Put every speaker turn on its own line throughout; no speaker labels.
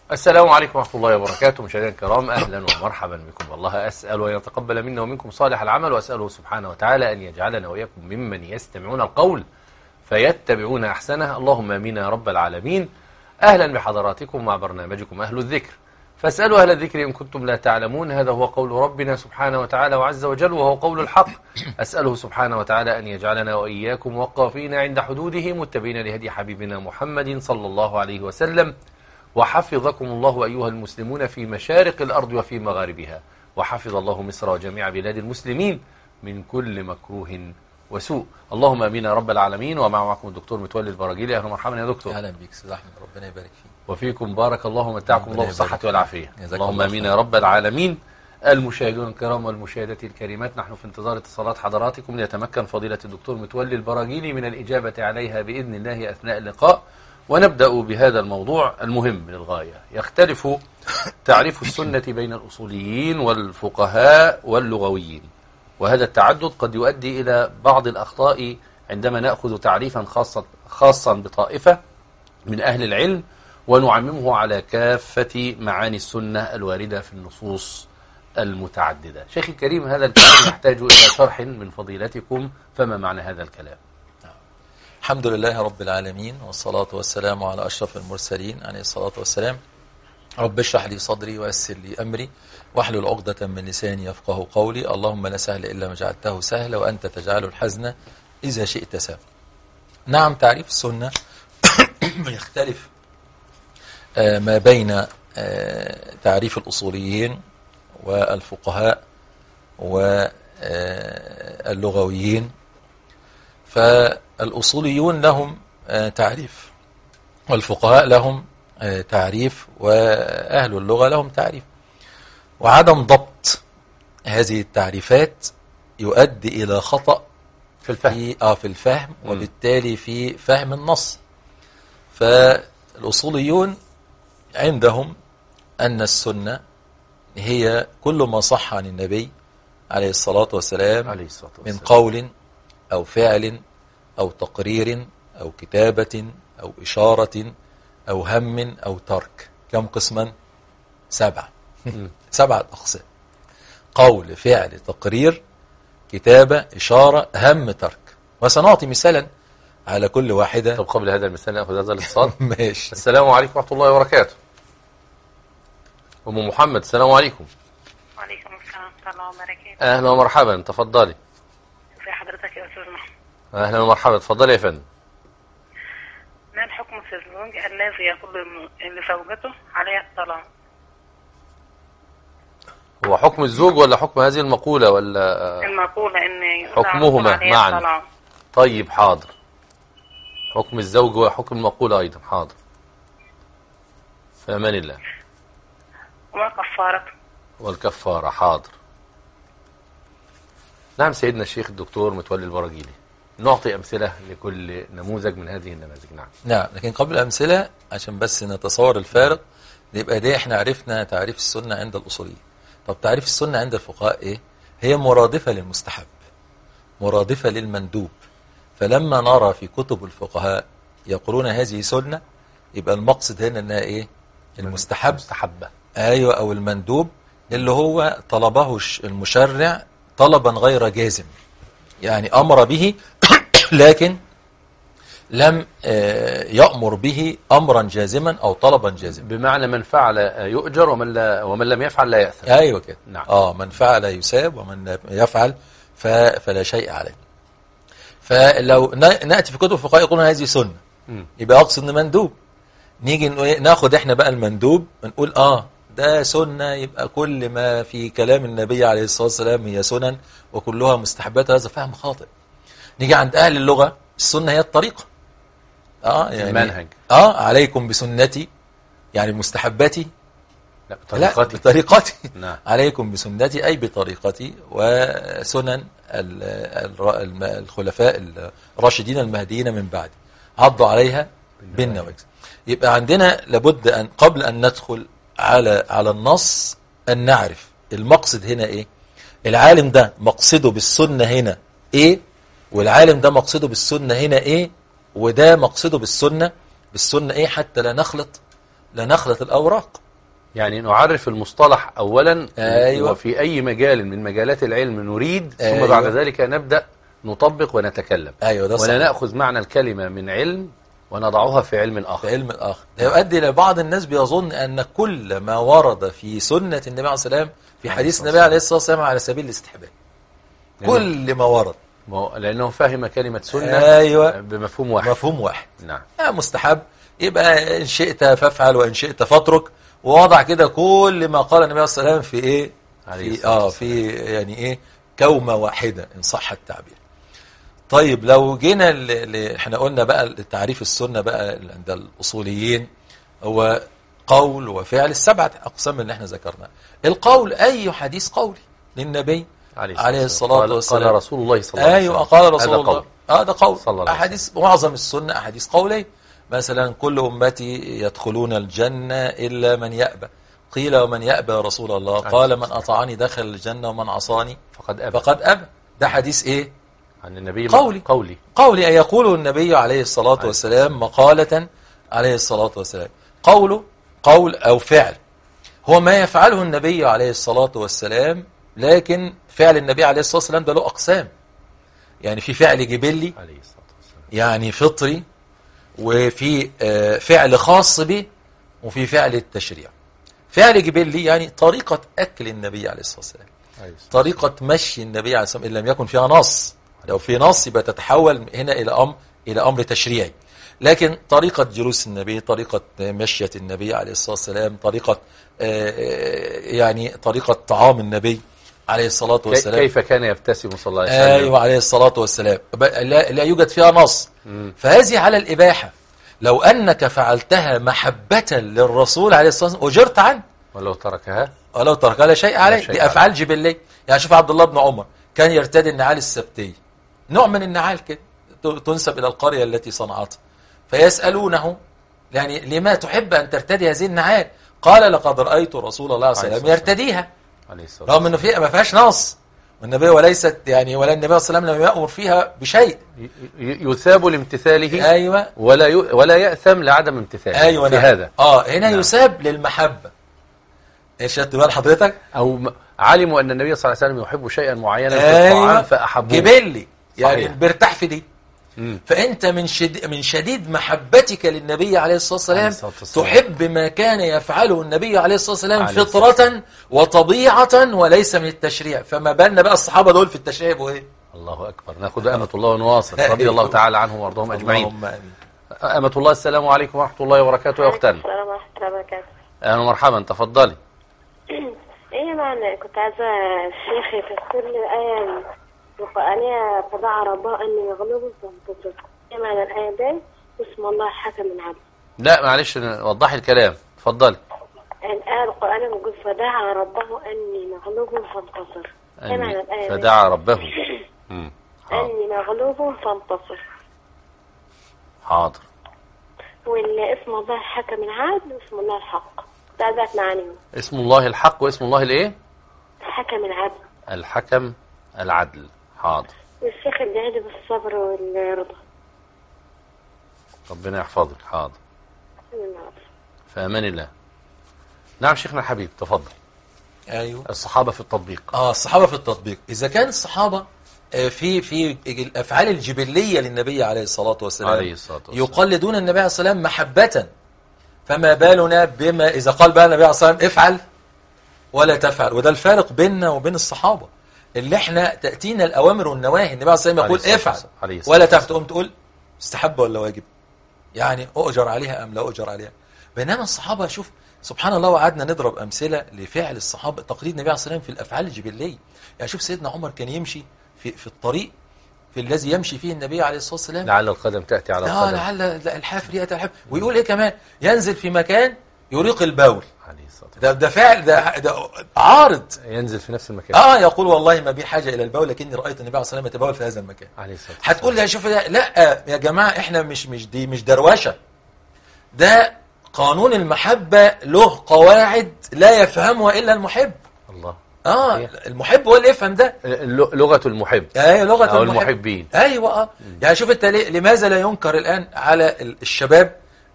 السلام عليكم ورحمة الله وبركاته مشاهدينا الكرام أهلا ومرحبا بكم والله أسأل وأن يتقبل منا ومنكم صالح العمل وأسأله سبحانه وتعالى أن يجعلنا وإياكم ممن يستمعون القول فيتبعون أحسنه اللهم آمين يا رب العالمين أهلا بحضراتكم مع برنامجكم أهل الذكر فاسألوا أهل الذكر إن كنتم لا تعلمون هذا هو قول ربنا سبحانه وتعالى وعز وجل وهو قول الحق أسأله سبحانه وتعالى أن يجعلنا وإياكم وقافين عند حدوده متبعين لهدي حبيبنا محمد صلى الله عليه وسلم وحفظكم الله أيها المسلمون في مشارق الأرض وفي مغاربها وحفظ الله مصر وجميع بلاد المسلمين من كل مكروه وسوء اللهم امين يا رب العالمين ومع معكم الدكتور متولي البراجيلي اهلا ومرحبا يا دكتور
اهلا بيك استاذ احمد ربنا يبارك فيك
وفيكم بارك الله ومتعكم
ربنا
الله
يبارك
بالصحة
فيك.
والعافية
جزاك
اللهم
الله
امين
خير.
يا رب العالمين المشاهدون الكرام والمشاهدات الكريمات نحن في انتظار اتصالات حضراتكم ليتمكن فضيلة الدكتور متولي البراجيلي من الإجابة عليها بإذن الله أثناء اللقاء ونبدأ بهذا الموضوع المهم للغاية يختلف تعريف السنة بين الأصوليين والفقهاء واللغويين وهذا التعدد قد يؤدي إلى بعض الأخطاء عندما نأخذ تعريفا خاصا خاصا بطائفة من أهل العلم ونعممه على كافة معاني السنة الواردة في النصوص المتعددة شيخي الكريم هذا الكلام يحتاج إلى شرح من فضيلتكم فما معنى هذا الكلام
الحمد لله رب العالمين والصلاة والسلام على أشرف المرسلين عليه الصلاة والسلام رب اشرح لي صدري ويسر لي أمري واحلل عقدة من لساني يفقه قولي اللهم لا سهل إلا ما جعلته سهلا وأنت تجعل الحزن إذا شئت سهلا نعم تعريف السنة يختلف آه، ما بين آه، تعريف الأصوليين والفقهاء واللغويين فالأصوليون لهم آه، تعريف والفقهاء لهم آه، تعريف وأهل اللغة لهم تعريف وعدم ضبط هذه التعريفات يؤدي إلى خطأ
في الفهم
في آه في الفهم وبالتالي في فهم النص فالأصوليون عندهم أن السنة هي كل ما صح عن النبي عليه الصلاة والسلام
عليه الصلاة
من
والسلام
قول أو فعل أو تقرير أو كتابة أو إشارة أو هم أو ترك كم قسما سبعة
مم.
سبعة أقسام قول فعل تقرير كتابة إشارة هم ترك وسنعطي مثالا على كل واحدة
طب قبل هذا المثال نأخذ هذا الاتصال
ماشي
السلام عليكم ورحمة الله وبركاته أم محمد السلام عليكم
وعليكم السلام ورحمة الله وبركاته
أهلا ومرحبا تفضلي
ازي حضرتك يا أستاذ محمد
أهلا ومرحبا تفضلي يا فندم
ما الحكم في الزوج الذي يقول لزوجته عليها الطلاق
هو حكم الزوج ولا حكم هذه المقولة ولا
المقولة ان يقول
حكمهما
عليها
معا.
الطلاق.
طيب حاضر حكم الزوج وحكم المقولة أيضا حاضر في أمان الله
وما كفارته
والكفارة حاضر نعم سيدنا الشيخ الدكتور متولي البراجيلي نعطي أمثلة لكل نموذج من هذه النماذج نعم
نعم لكن قبل الأمثلة عشان بس نتصور الفارق يبقى دي احنا عرفنا تعريف السنة عند الأصوليين طب تعريف السنة عند الفقهاء ايه هي مرادفة للمستحب مرادفة للمندوب فلما نرى في كتب الفقهاء يقولون هذه سنة يبقى المقصد هنا انها ايه المستحب
مستحبة
ايوه او المندوب اللي هو طلبه الش- المشرع طلبا غير جازم يعني امر به لكن لم آه، يأمر به امرا جازما او طلبا جازما
بمعنى من فعل يؤجر ومن, لا ومن لم يفعل لا يأثم
ايوه كده
نعم.
اه من فعل يساب ومن لم يفعل ف- فلا شيء عليه فلو ن- ناتي في كتب الفقهاء يقولون هذه سنه
مم.
يبقى اقصد ان مندوب نيجي نقول إيه؟ ناخد احنا بقى المندوب ونقول اه ده سنه يبقى كل ما في كلام النبي عليه الصلاه والسلام هي سنن وكلها مستحبات هذا فهم خاطئ نيجي عند اهل اللغه السنه هي الطريقه اه يعني
المنهج.
اه عليكم بسنتي يعني مستحباتي
لا
لا
بطريقتي
بطريقتي
نعم
عليكم بسنتي أي بطريقتي وسنن ال- الر- الم- الخلفاء الراشدين المهديين من بعد عضوا عليها بالنواجذ يبقى عندنا لابد أن قبل أن ندخل على على النص أن نعرف المقصد هنا إيه العالم ده مقصده بالسنة هنا إيه والعالم ده مقصده بالسنة هنا إيه وده مقصده بالسنة بالسنة إيه حتى لا نخلط لنخلت الأوراق
يعني نعرف المصطلح أولا
أيوة.
وفي أي مجال من مجالات العلم نريد ثم
أيوة.
بعد ذلك نبدأ نطبق ونتكلم
أيوة ده
ولا
صحيح.
نأخذ معنى الكلمة من علم ونضعها في علم
في
آخر
علم الآخر ده يؤدي إلى بعض الناس بيظن أن كل ما ورد في سنة النبي عليه الصلاة والسلام في حديث النبي عليه الصلاة والسلام على سبيل الاستحباب
يعني
كل ما ورد
ما هو- لأنه فهم كلمة سنة
أيوة.
بمفهوم واحد
مفهوم واحد
نعم
آه مستحب يبقى إن شئت فافعل وإن شئت فاترك ووضع كده كل ما قال النبي عليه الصلاة والسلام في إيه
عليه
في
الصلاة
آه في يعني إيه كومة واحدة إن صح التعبير طيب لو جينا ل... ل... احنا قلنا بقى تعريف السنة بقى عند الأصوليين هو قول وفعل السبعة أقسام اللي احنا ذكرناها القول أي حديث قولي للنبي عليه الصلاة
قال-
والسلام
قال رسول الله صلى الله عليه وسلم
ايوه قال رسول
هذا
الله
قول.
اه ده قول
صلى الله عليه
احاديث معظم السنه احاديث قوليه مثلا كل امتي يدخلون الجنه الا من يابى قيل ومن يابى يا رسول الله قال من اطاعني دخل الجنه ومن عصاني
فقد أبى
فقد ابى ده حديث ايه
عن النبي
قولي.
قولي
قولي أن يقول النبي عليه الصلاة والسلام مقالة عليه الصلاة والسلام قوله قول أو فعل هو ما يفعله النبي عليه الصلاة والسلام لكن فعل النبي عليه الصلاة والسلام ده له أقسام يعني في فعل جبلي
عليه الصلاة والسلام
يعني فطري وفي آه، فعل خاص به وفي فعل التشريع فعل جبلي يعني طريقة أكل النبي عليه الصلاة والسلام
عليه الصلاة
طريقة مشي النبي عليه الصلاة والسلام إن لم يكن فيها نص لو في نص يبقى تتحول هنا إلى أمر إلى أمر تشريعي لكن طريقة جلوس النبي طريقة مشية النبي عليه الصلاة والسلام طريقة آه، آه، يعني طريقة طعام النبي عليه الصلاة
كي-
والسلام
كيف كان يبتسم صلى الله عليه وسلم
ايوه عليه الصلاه والسلام ب- لا, لا يوجد فيها نص فهذه على الاباحه لو انك فعلتها محبه للرسول عليه الصلاه والسلام اجرت عنه
ولو تركها
ولو ترك لا شيء عليه
شيء
دي افعال جبليه يعني شوف عبد الله بن عمر كان يرتدي النعال السبتيه نوع من النعال كده ت- تنسب الى القريه التي صنعتها فيسالونه يعني لما تحب ان ترتدي هذه النعال قال لقد رايت رسول الله صلى الله عليه وسلم
عليه الصلاة
يرتديها
عليه الصلاة
رغم انه فيها ما فيهاش نص والنبي وليست يعني ولا النبي صلى الله عليه وسلم لم يأمر فيها بشيء
ي- ي- يثاب لامتثاله
ايوه
ولا ي... ولا يأثم لعدم امتثاله
ايوه
في
نعم.
هذا
اه هنا
نعم.
يساب للمحبه ايش خدت بال حضرتك
أو م- علموا أن النبي صلى الله عليه وسلم يحب شيئا معينا في الطعام
ايوه
فأحبوه
جبلي يعني
صحيح.
بيرتاح في دي
مم.
فانت من شديد من شديد محبتك للنبي عليه الصلاه
عليه
والسلام
الصلاة والسلام.
تحب ما كان يفعله النبي عليه الصلاه والسلام
عليه
فطره وطبيعه وليس من التشريع فما بالنا بقى الصحابه دول في التشريع يبقوا ايه
الله أكبر ناخذ أمة الله ونواصل رضي الله تعالى عنهم وارضاهم أجمعين
اللهم امين
أمة الله السلام عليكم ورحمة الله وبركاته يا أختنا
السلام ورحمة الله وبركاته
أهلا ومرحبا تفضلي
ايه معنى كنت عايزة الشيخ يفسر لي الآية القرآنية فدعا ربه أن يغلبه فانتصر ايه معنى الآية دي بسم الله حكم العدل
لا معلش وضحي الكلام تفضلي
الآية القرآنية بتقول فدعا ربه أني مغلوب فانتصر ايه معنى الآية
أني
دي؟
فدعا ربه مم. حاضر
أني مغلوب فانتصر
حاضر
واللي اسم الله حكم العدل واسم الله الحق ده ذات معانيه
اسم الله الحق واسم الله الايه
حكم العدل
الحكم العدل حاضر
والشيخ الجهاد بالصبر والرضا
ربنا يحفظك حاضر في امان الله نعم شيخنا الحبيب تفضل
ايوه
الصحابه في التطبيق
اه الصحابه في التطبيق اذا كان الصحابه آه، في في الافعال الجبليه للنبي عليه الصلاه والسلام
عليه الصلاة والسلام.
يقلدون النبي عليه الصلاه والسلام محبه فما بالنا بما اذا قال بقى النبي عليه الصلاه والسلام افعل ولا تفعل وده الفارق بيننا وبين الصحابه اللي احنا تاتينا الاوامر والنواهي النبي عليه الصلاه والسلام يقول
عليه الصلاة
افعل
والسلام. عليه الصلاة
ولا تفعل تقوم تقول استحب ولا واجب يعني اؤجر عليها ام لا اؤجر عليها بينما الصحابه شوف سبحان الله وقعدنا نضرب امثله لفعل الصحابه تقليد النبي عليه الصلاه والسلام في الافعال الجبليه يعني شوف سيدنا عمر كان يمشي في في الطريق في الذي يمشي فيه النبي عليه الصلاه والسلام
لعل القدم تاتي على
اه
القدم
لعل الحافر ياتي الحافر ويقول ايه كمان ينزل في مكان يريق البول
عليه الصلاه والسلام.
ده ده فعل ده, ده عارض
ينزل في نفس المكان
اه يقول والله ما بي حاجه الى البول لكني رايت النبي عليه الصلاه والسلام يتبول في هذا المكان
عليه الصلاه والسلام.
هتقول لي شوف ده- لا يا جماعه احنا مش مش دي مش دروشه ده قانون المحبه له قواعد لا يفهمها الا المحب
الله
اه
صحيح.
المحب هو اللي يفهم ده
ل- لغه المحب
ايوه لغه
او
المحب
المحبين
ايوه اه يعني شوف انت ليه لماذا لا ينكر الان على ال- الشباب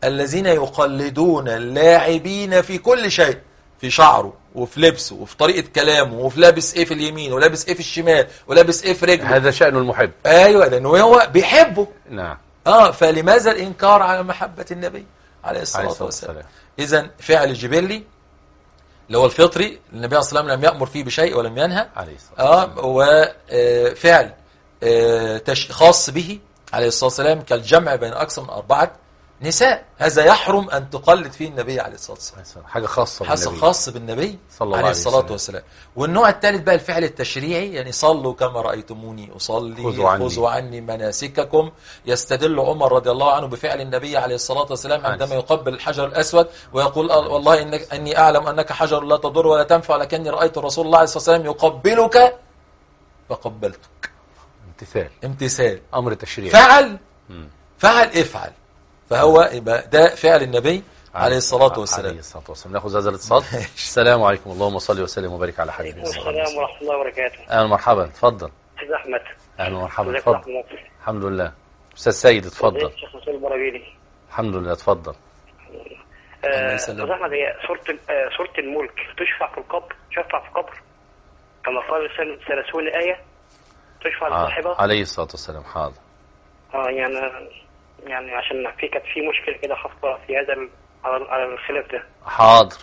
الذين يقلدون اللاعبين في كل شيء في شعره وفي لبسه وفي طريقة كلامه وفي لابس ايه في اليمين ولابس ايه في الشمال ولابس ايه في رجله
هذا شأن المحب
ايوه لانه هو بيحبه
نعم
اه فلماذا الانكار على محبة النبي عليه الصلاة
عليه الصلاة
والسلام
والسلام
اذا فعل جبلي اللي هو الفطري النبي عليه الصلاة والسلام لم يأمر فيه بشيء ولم ينهى
عليه الصلاة والسلام
اه وفعل آه، تش- خاص به عليه الصلاة والسلام كالجمع بين أكثر من أربعة نساء هذا يحرم أن تقلد فيه النبي عليه الصلاة والسلام
حاجة خاصة
حسن
بالنبي.
خاص بالنبي
صلى الله
عليه
عليه
الصلاة
وسلم.
والسلام والنوع الثالث بقى الفعل التشريعي يعني صلوا كما رأيتموني أصلي
خذوا عني.
خذوا عني مناسككم يستدل عمر رضي الله عنه بفعل النبي عليه الصلاة والسلام عندما
عليه.
يقبل الحجر الأسود ويقول "آه، والله إنك أني أعلم أنك حجر لا تضر ولا تنفع لكني رأيت رسول الله عليه الصلاة والسلام يقبلك فقبلتك
امتثال
امتثال
أمر تشريعي
فعل
مم.
فعل افعل فهو يبقى ده فعل النبي عليه الصلاة والسلام
عليه الصلاة والسلام ناخذ هذا الاتصال السلام عليكم اللهم صل وسلم وبارك على حبيبنا
عليكم
صلى الله عليه
السلام
وسلم.
ورحمة الله وبركاته
أهلا مرحبا تفضل
أستاذ أحمد
أهلا مرحبا
ازيك يا
تفضل
أحمد
الحمد لله أستاذ سيد اتفضل
ازيك يا شيخ مسؤول البراجيلي
الحمد لله اتفضل
الله
آه،
يسلمك.
أستاذ أحمد هي سورة آه، سورة الملك تشفع في القبر تشفع في القبر كما قال سنة ثلاثون آية تشفع
آه.
لصاحبها
عليه الصلاة والسلام حاضر
اه يعني يعني عشان في كانت في مشكلة كده خاصة في هذا ال- على على الخلاف ده
حاضر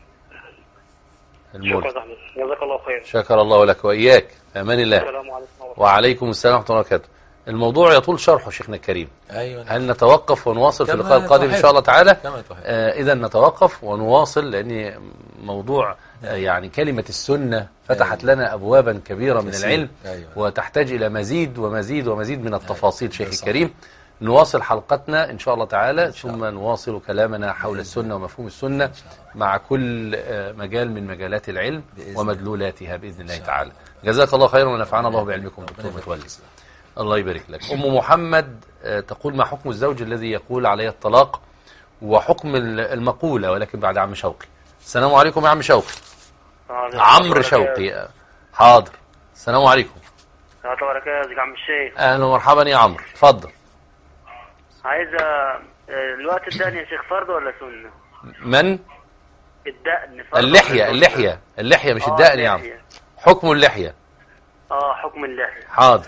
شكرا
الملك
يا أحمد جزاك الله خير
شكر الله لك وإياك في أمان الله
السلام عليكم ورحمة الله
وعليكم السلام ورحمة الله وبركاته الموضوع يطول شرحه شيخنا الكريم
أيوة
هل نتوقف ونواصل في
كما
اللقاء القادم إن
تحب.
شاء الله تعالى
كما تحب
آه إذا نتوقف ونواصل لأن موضوع آه يعني كلمة السنة فتحت لنا أبوابا كبيرة من
كثير.
العلم
أيوة.
وتحتاج إلى مزيد ومزيد ومزيد من التفاصيل
ده
شيخي
صح.
الكريم نواصل حلقتنا إن شاء الله تعالى
شاء
ثم نواصل كلامنا حول السنة ومفهوم السنة مع كل آه، مجال من مجالات العلم
بإذن
ومدلولاتها بإذن الله
شاء
تعالى جزاك الله خيرا ونفعنا الله بعلمكم
ربنا
دكتور
يبارك
متولي
فيك.
الله يبارك لك أم محمد آه، تقول ما حكم الزوج الذي يقول علي الطلاق وحكم ال- المقولة ولكن بعد عم شوقي السلام عليكم يا عم شوقي عمرو شوقي حاضر السلام عليكم
ورحمة الله وبركاته يا عم الشيخ
اهلا ومرحبا يا عمرو اتفضل
عايز آه، الوقت الدقن يا شيخ فرض ولا سنة؟
من
الدقن فرض
اللحية
ولا سنة؟
اللحية اللحية مش
آه،
الدقن يا عم
اللحية.
حكم اللحية
اه حكم اللحية
حاضر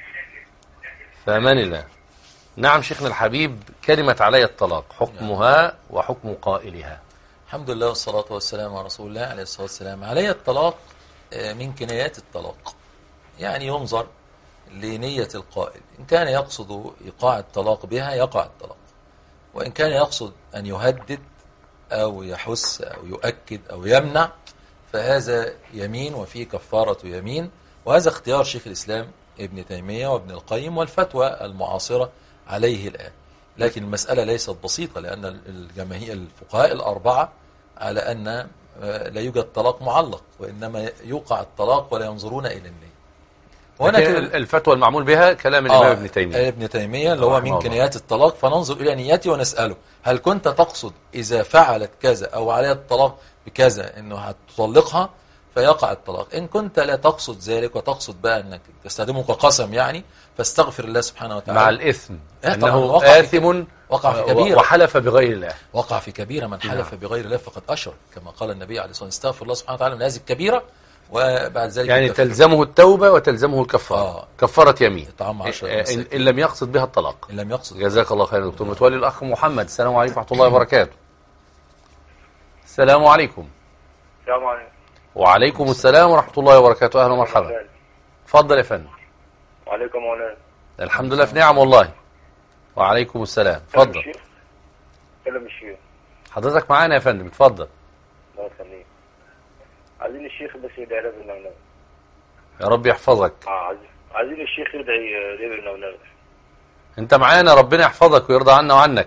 في امان الله نعم شيخنا الحبيب كلمة علي الطلاق حكمها وحكم قائلها
الحمد لله والصلاة والسلام على رسول الله عليه الصلاة والسلام علي الطلاق آه، من كنايات الطلاق يعني ينظر لنية القائل إن كان يقصد إيقاع الطلاق بها يقع الطلاق وإن كان يقصد أن يهدد أو يحث أو يؤكد أو يمنع فهذا يمين وفيه كفارة يمين وهذا اختيار شيخ الإسلام ابن تيمية وابن القيم والفتوى المعاصرة عليه الآن لكن المسألة ليست بسيطة لأن الجماهير الفقهاء الأربعة على أن آه، لا يوجد طلاق معلق وإنما يوقع الطلاق ولا ينظرون إلى النية
هنا
كده-
الفتوى المعمول بها كلام الإمام ابن تيمية
ابن تيمية اللي هو
رحمه
من
الله.
كنيات الطلاق فننظر إلى نيته ونسأله هل كنت تقصد إذا فعلت كذا أو عليها الطلاق بكذا إنه هتطلقها فيقع الطلاق إن كنت لا تقصد ذلك وتقصد بقى أنك تستخدمه كقسم يعني فاستغفر الله سبحانه وتعالى
مع الإثم
إيه طبعاً،
أنه
وقع في
آثم
وقع في
و-
كبيرة.
وحلف بغير الله
وقع في كبيرة من حلف بغير الله فقد أشرك كما قال النبي عليه الصلاة والسلام استغفر الله سبحانه وتعالى من هذه الكبيرة وبعد ذلك
يعني
يكفر.
تلزمه التوبة وتلزمه الكفارة
آه.
كفارة يمين
إطعام عشرة
إن,
مساكين.
إن لم يقصد بها الطلاق
إن لم يقصد
جزاك الله خيرا دكتور متولي الأخ محمد السلام عليكم ورحمة الله وبركاته السلام عليكم
السلام عليكم
وعليكم السلام ورحمة الله وبركاته أهلا ومرحبا اتفضل يا فندم
وعليكم مولانا
الحمد لله في نعم والله وعليكم السلام اتفضل
كلم الشيخ
حضرتك معانا يا فندم اتفضل
الله يخليك عايزين الشيخ بس يدعي لنا بالنونو
يا رب يحفظك
اه عايزين عايزين الشيخ يدعي لي بالنونو
انت معانا ربنا يحفظك ويرضى عنا وعنك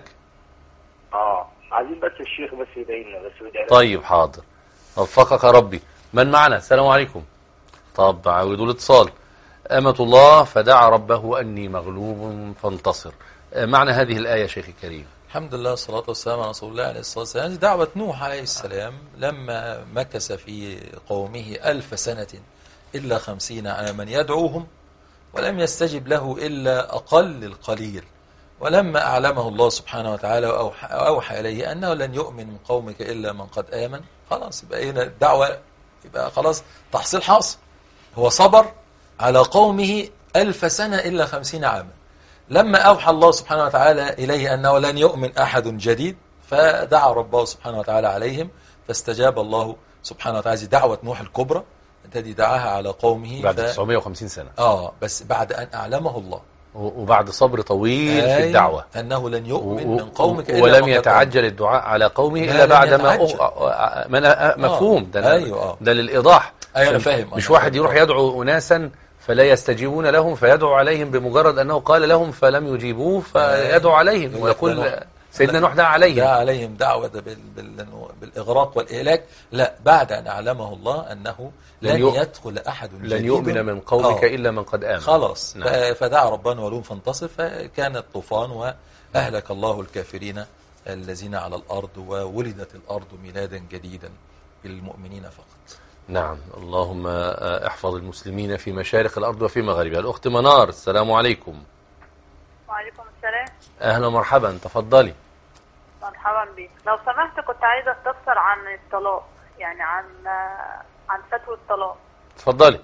اه عايزين بس الشيخ بس يدعي لنا بس يدعي لنا
طيب حاضر وفقك ربي من معنا السلام عليكم طب عاودوا الاتصال أمة الله فدعا ربه أني مغلوب فانتصر آه، معنى هذه الآية شيخ الكريم
الحمد لله والصلاة والسلام على رسول الله عليه الصلاة والسلام هذه دعوة نوح عليه السلام لما مكث في قومه ألف سنة إلا خمسين عاما يدعوهم ولم يستجب له إلا أقل القليل ولما أعلمه الله سبحانه وتعالى وأوحى, وأوحى إليه أنه لن يؤمن من قومك إلا من قد آمن خلاص يبقى هنا الدعوة يبقى خلاص تحصيل حاصل هو صبر على قومه ألف سنة إلا خمسين عاما لما أوحى الله سبحانه وتعالى إليه أنه لن يؤمن أحد جديد فدعا ربه سبحانه وتعالى عليهم فاستجاب الله سبحانه وتعالى هذه دعوة نوح الكبرى التي دعاها على قومه
بعد
ف...
950 سنة
آه بس بعد أن أعلمه الله
و- وبعد صبر طويل في
أي
الدعوة
أنه لن
و-
يؤمن
و-
من قومك إلا
ولم
من قد
يتعجل الدعاء على قومه
لا،
إلا
لم
بعد ما
يتعجل.
أغ- من أ- مفهوم ده
أيوة، آه.
ده للإيضاح
أيوة، أنا
عشان
فاهم،
مش
أنا
واحد
فاهم.
يروح يدعو أناسا فلا يستجيبون لهم فيدعو عليهم بمجرد أنه قال لهم فلم يجيبوه فيدعو عليهم
يقول لك
ويقول
ده نوح.
سيدنا نوح دعا عليهم
دعا عليهم دعوة بال... بال... بالإغراق والإهلاك لا بعد أن أعلمه الله أنه
لن
لن
يؤ-
يدخل أحد
لن
جديد
يؤمن من قومك
آه.
إلا من قد آمن
خلاص
نعم.
ف- فدعا ربنا ولوم فانتصر فكان الطوفان وأهلك الله الكافرين الذين على الأرض وولدت الأرض ميلادا جديدا للمؤمنين فقط
نعم اللهم آه، احفظ المسلمين في مشارق الأرض وفي مغاربها الأخت منار السلام عليكم
وعليكم السلام
أهلا ومرحبا تفضلي
مرحبا بك لو سمحت كنت عايزة استفسر عن الطلاق يعني عن عن فتوى الطلاق
تفضلي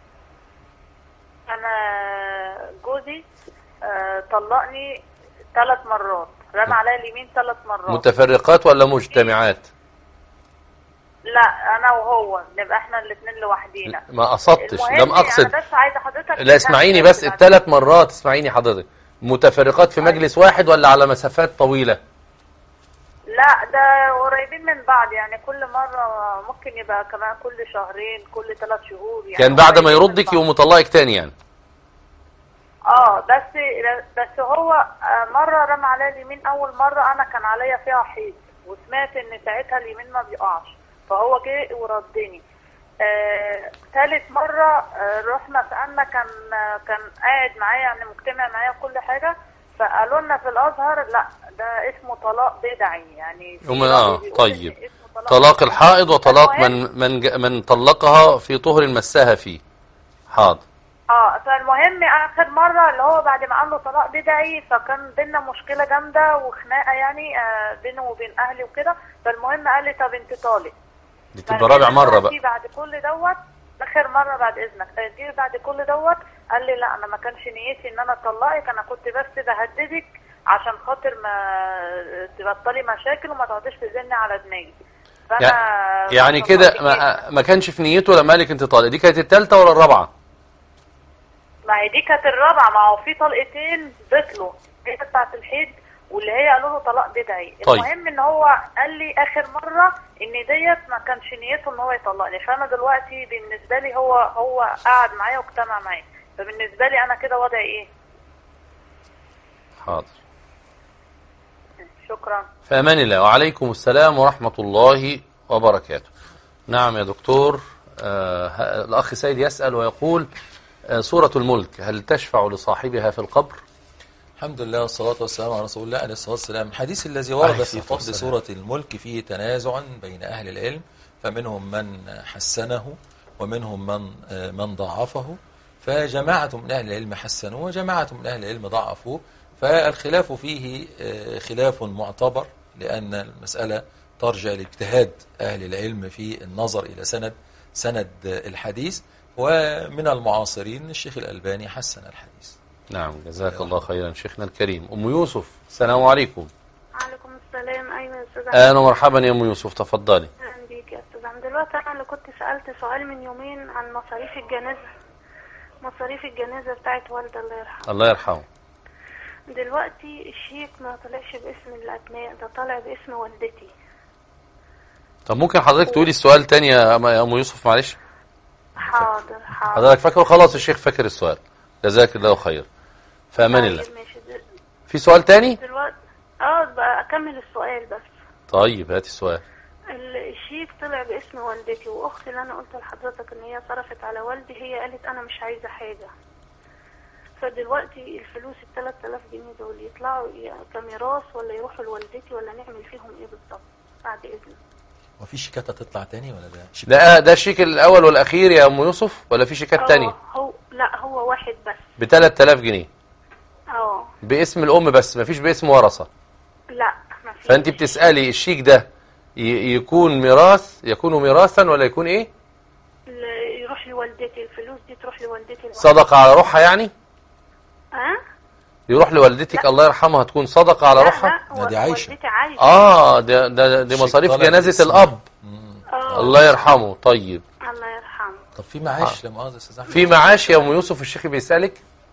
أنا جوزي آه، طلقني ثلاث مرات رمى عليا اليمين ثلاث مرات
متفرقات ولا مجتمعات
لا أنا وهو نبقى احنا الاثنين لوحدينا
ما قصدتش
المهم
لم أقصد
أنا بس عايزة حضرتك
لا اسمعيني بس الثلاث مرات اسمعيني حضرتك متفرقات في مجلس واحد ولا على مسافات طويلة
لا ده قريبين من بعض يعني كل مرة ممكن يبقى كمان كل شهرين كل ثلاث شهور يعني
كان بعد ما
قريبين من
يردك
بعض.
يقوم مطلقك تاني يعني
اه بس بس هو آه، مرة رمى عليا اليمين أول مرة أنا كان عليا فيها حيض وسمعت إن ساعتها اليمين ما بيقعش فهو جه وردني آه، ثالث مرة آه، رحنا سألنا كان آه، كان قاعد معايا يعني مجتمع معايا كل حاجة فقالوا لنا في الأزهر لا ده اسمه طلاق بدعي يعني في
هم-
رأي
آه،
بيقول
طيب.
إن اسمه
طلاق الحائض وطلاق
المهم-
من من ج- من طلقها في طهر مسها فيه حاضر
اه فالمهم اخر مره اللي هو بعد ما قال له طلاق بدعي فكان بينا مشكله جامده وخناقه يعني آه بينه وبين اهلي وكده فالمهم قال لي طب انت طالق
دي تبقى رابع مرة بقى
جه بعد كل دوت اخر مره بعد اذنك آه، جه بعد كل دوت قال لي لا انا ما كانش نيتي ان انا اطلقك انا كنت بس بهددك عشان خاطر ما تبطلي مشاكل وما تقعديش تزني على دماغي فانا
يعني كده ما, ما كانش في نيته لما قالك انت طالق دي كانت الثالثة ولا الرابعة
ما هي دي كانت الرابعه ما هو في طلقتين بطلوا هي بتاعت الحيض واللي هي قالوا له طلاق بدعي
طيب.
المهم ان هو قال لي اخر مره ان ديت ما كانش نيته ان هو يطلقني فانا دلوقتي بالنسبه لي هو هو قعد معايا واجتمع معايا فبالنسبه لي انا كده وضعي ايه
حاضر
شكرا
في أمان الله وعليكم السلام ورحمة الله وبركاته نعم يا دكتور آه ه- الأخ سيد يسأل ويقول آه سورة الملك هل تشفع لصاحبها في القبر
الحمد لله والصلاة والسلام على رسول الله عليه الصلاة والسلام الحديث الذي ورد
عليه
في
الصلاة
فضل
والسلام.
سورة الملك فيه تنازع بين أهل العلم فمنهم من حسنه ومنهم من آه، من ضعفه فجماعة من أهل العلم حسنوه وجماعة من أهل العلم ضعفوه فالخلاف فيه آه، خلاف معتبر لأن المسألة ترجع لاجتهاد أهل العلم في النظر إلى سند سند الحديث ومن المعاصرين الشيخ الألباني حسن الحديث
نعم جزاك الله خيرا شيخنا الكريم أم يوسف السلام عليكم
عليكم السلام ايوه يا استاذ
أهلا ومرحبا يا أم يوسف تفضلي
اهلا بيك يا استاذ عم دلوقتي انا اللي كنت سالت سؤال من يومين عن مصاريف الجنازه مصاريف الجنازه بتاعت والدة الله يرحمها
الله يرحمه
دلوقتي الشيك ما طلعش باسم الابناء ده طالع باسم والدتي
طب ممكن حضرتك تقولي السؤال تاني يا أم- يا أم يوسف معلش
حاضر حاضر
حضرتك فاكره خلاص الشيخ فاكر السؤال جزاك الله خير في أمان الله
طيب ماشي دل-
في سؤال تاني
دلوقتي اه بقى اكمل السؤال بس
طيب هاتي السؤال
ال- الشيك طلع باسم والدتي واختي اللي انا قلت لحضرتك ان هي صرفت على والدي هي قالت انا مش عايزه حاجه فدلوقتي الفلوس ال 3000 جنيه دول يطلعوا ي- كميراث ولا يروحوا لوالدتي ولا نعمل فيهم ايه بالظبط بعد اذنك
وفي شيكات هتطلع تاني ولا ده شيك
ده ده الشيك الأول والأخير يا أم يوسف ولا في شيكات
هو-
تانية
هو لا هو واحد بس
ب 3000 جنيه
اه
باسم الام بس مفيش باسم ورثه
لا ما في
فانت بتسالي الشيك ده ي- يكون ميراث يكون ميراثا ولا يكون ايه
ل- يروح لوالدتي الفلوس دي تروح لوالدتي
صدقه على روحها يعني
ها
يروح لوالدتك الله يرحمها تكون صدقه على روحها
لا
دي عايشة.
والدتي عايشه
اه ده ده دي
الشيك
مصاريف
طالع
جنازه
باسم.
الاب
آه.
الله يرحمه طيب
الله يرحمه
طب في معاش لا مؤاخذه يا استاذ احمد
في معاش يا ام يوسف الشيخ بيسالك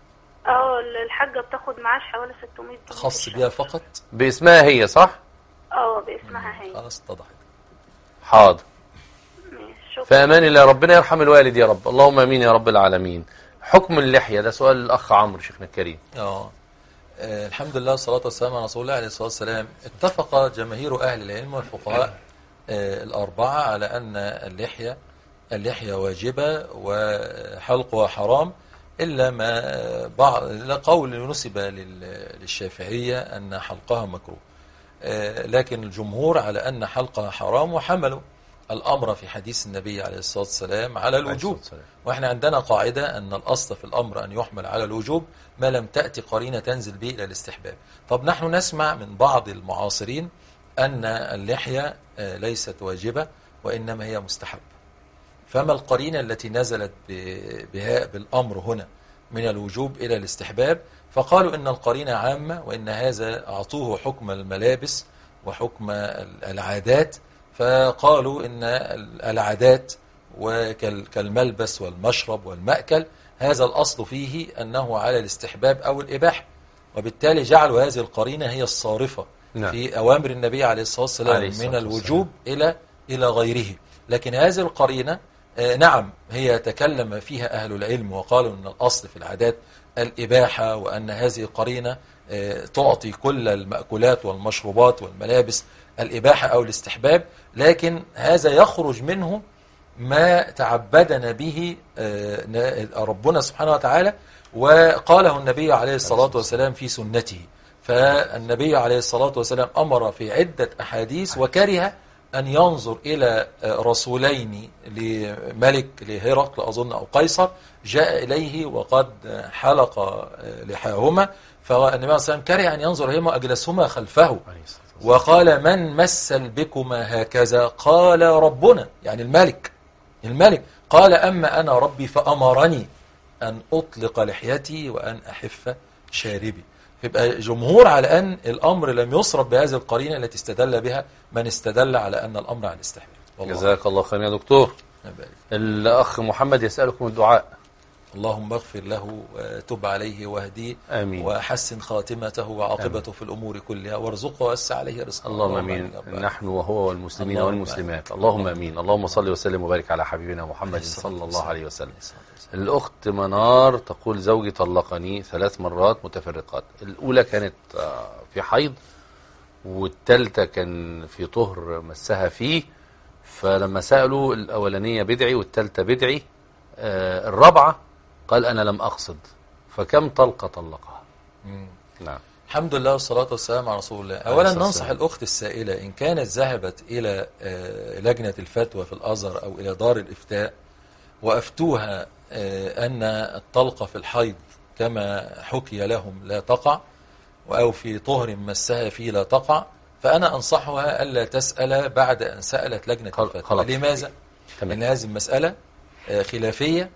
اه الحاجه بتاخد معاش حوالي 600 جنيه في
خاص
الشهر.
بيها فقط
باسمها هي صح
اه باسمها هي
خلاص اتضحت
حاضر
ماشي، شكرا
في امان الله ربنا يرحم الوالد يا رب اللهم امين يا رب العالمين حكم اللحيه ده سؤال الاخ عمرو شيخنا الكريم
اه آه، الحمد لله والصلاة والسلام على رسول الله عليه الصلاة والسلام اتفق جماهير أهل العلم والفقهاء آه، الأربعة على أن اللحية اللحية واجبة وحلقها حرام إلا ما آه، بعض إلا قول نسب لل- للشافعية أن حلقها مكروه آه، لكن الجمهور على أن حلقها حرام وحملوا الأمر في حديث النبي عليه الصلاة والسلام على الوجوب
الصلاة والسلام.
واحنا عندنا قاعدة أن الأصل في الأمر أن يحمل على الوجوب ما لم تأتي قرينة تنزل به إلى الاستحباب طب نحن نسمع من بعض المعاصرين أن اللحية آه، ليست واجبة وإنما هي مستحب فما القرينة التي نزلت ب- بها بالأمر هنا من الوجوب إلى الاستحباب فقالوا إن القرينة عامة وإن هذا أعطوه حكم الملابس وحكم ال- العادات فقالوا إن ال- العادات وكالملبس والمشرب والمأكل هذا الأصل فيه أنه على الاستحباب أو الإباحة وبالتالي جعلوا هذه القرينة هي الصارفة
نعم.
في أوامر النبي عليه الصلاة والسلام
عليه الصلاة
من
والسلام.
الوجوب إلى إلى غيره لكن هذه القرينة آه، نعم هي تكلم فيها أهل العلم وقالوا أن الأصل في العادات الإباحة وأن هذه قرينة آه، تعطي كل المأكولات والمشروبات والملابس الإباحة أو الاستحباب لكن هذا يخرج منه ما تعبدنا به آه، ن- ربنا سبحانه وتعالى وقاله النبي عليه الصلاة والسلام في سنته فالنبي عليه الصلاة والسلام أمر في عدة أحاديث وكره أن ينظر إلى آه، رسولين لملك لهرقل أظن أو قيصر جاء إليه وقد حلق آه، لحاهما فالنبي عليه الصلاة والسلام كره أن ينظر إليهما أجلسهما خلفه
عليه الصلاة والسلام.
وقال من مثل بكما هكذا قال ربنا يعني الملك الملك قال أما أنا ربي فأمرني أن أطلق لحيتي وأن أحف شاربي يبقى جمهور على أن الأمر لم يصرف بهذه القرينة التي استدل بها من استدل على أن الأمر على الاستحباب والله
جزاك الله خير يا دكتور
يبارك.
الاخ محمد يسالكم الدعاء
اللهم اغفر له وتب عليه واهديه
آمين.
وحسن خاتمته وعاقبته في الأمور كلها وارزقه ووسع عليه رزقه
اللهم
آمين
امين
يا رب العالمين.
نحن وهو والمسلمين
اللهم
والمسلمات اللهم امين اللهم صل وسلم وبارك على حبيبنا محمد صلى الله عليه وسلم الاخت منار تقول زوجي طلقني ثلاث مرات متفرقات الاولى كانت آه، في حيض والثالثه كان في طهر مسها فيه فلما سالوا الاولانيه بدعي والثالثه بدعي آه، الرابعه قال انا لم اقصد فكم طلقه طلقها
مم.
نعم
الحمد لله والصلاة والسلام على رسول الله
عليه
أولا
الصلاة
ننصح
والسلام.
الأخت السائلة إن كانت ذهبت إلى آه، لجنة الفتوى في الأزهر أو إلى دار الإفتاء وأفتوها آه، أن الطلقة في الحيض كما حكي لهم لا تقع أو في طهر مسها فيه لا تقع فأنا أنصحها ألا تسأل بعد أن سألت لجنة
خل-
الفتوى
خلاص.
لماذا؟
تمام.
لأن هذه المسألة آه، خلافية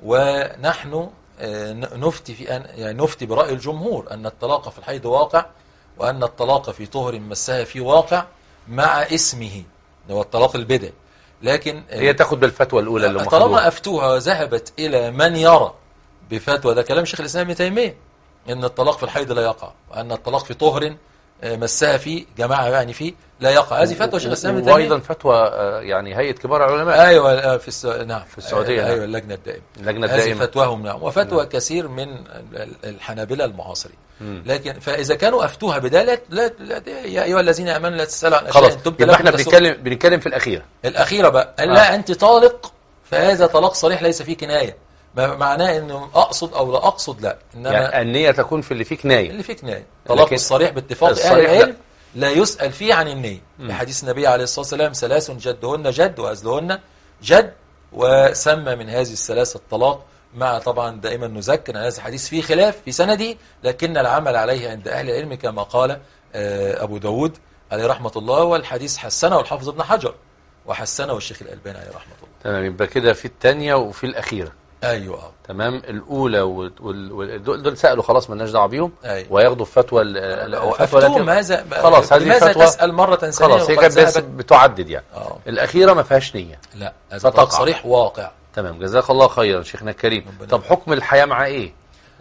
ونحن آه، ن- نفتي في أن يعني نفتي برأي الجمهور أن الطلاق في الحيض واقع وأن الطلاق في طهر مسها فيه واقع مع اسمه هو الطلاق البدعي لكن آه،
هي تاخد بالفتوى الاولى اللي هم
طالما
خدوها.
أفتوها ذهبت إلى من يرى بفتوى ده كلام شيخ الإسلام ابن تيمية أن الطلاق في الحيض لا يقع وأن الطلاق في طهر آه، مسها فيه جماعة يعني فيه لا يقع هذه فتوى شيخ الإسلام ابن تيمية
وايضا فتوى آه، يعني هيئه كبار العلماء
ايوه آه، في الس... نعم في
السعودية،
ايوه
نعم.
اللجنه الدائمه
اللجنه
هذه
الدائمه
فتواهم نعم وفتوى كثير من ال- الحنابلة المعاصرين لكن فاذا كانوا افتوها بده لا, لا, لا يا ايها الذين امنوا لا تسالوا عن اشياء
خلاص
إن تبد
يبقى
لكم
احنا
تسؤ-
بنتكلم بنتكلم في الاخيره
الاخيره بقى قال
آه.
لا انت طالق فهذا طلاق صريح ليس فيه كنايه ما معناه انه اقصد او لا اقصد لا انما
يعني النيه تكون في اللي فيه كنايه
اللي فيه كنايه طلاق
لكن
الصريح باتفاق اهل
الصريح لا.
العلم لا يسأل فيه عن النية لحديث النبي عليه الصلاة والسلام ثلاث جدهن جد وأزلهن جد وسمى من هذه الثلاث الطلاق مع طبعا دائما نذكر ان هذا الحديث فيه خلاف في سنده لكن العمل عليه عند اهل العلم كما قال آه، ابو داود عليه رحمه الله والحديث حسنه الحافظ ابن حجر وحسنه الشيخ الالباني عليه رحمه الله
تمام يبقى كده في الثانيه وفي الاخيره
ايوه آه.
تمام الاولى وال... وال... وال... دول دول سالوا خلاص مالناش دعوه بيهم
أيوة.
وياخدوا الفتوى ال- ال- الفتوى
أفتوهم
التي-
هذا
خلاص هذه
لماذا
فتوى
تسال مره ثانيه
خلاص هي
وقد
كانت بس
ذهبت
بتعدد يعني
اه
الاخيره ما فيهاش نيه
لا هذا
ستقع.
تصريح واقع
تمام جزاك الله خيرا شيخنا الكريم
ربنا
طب حكم الحياه مع ايه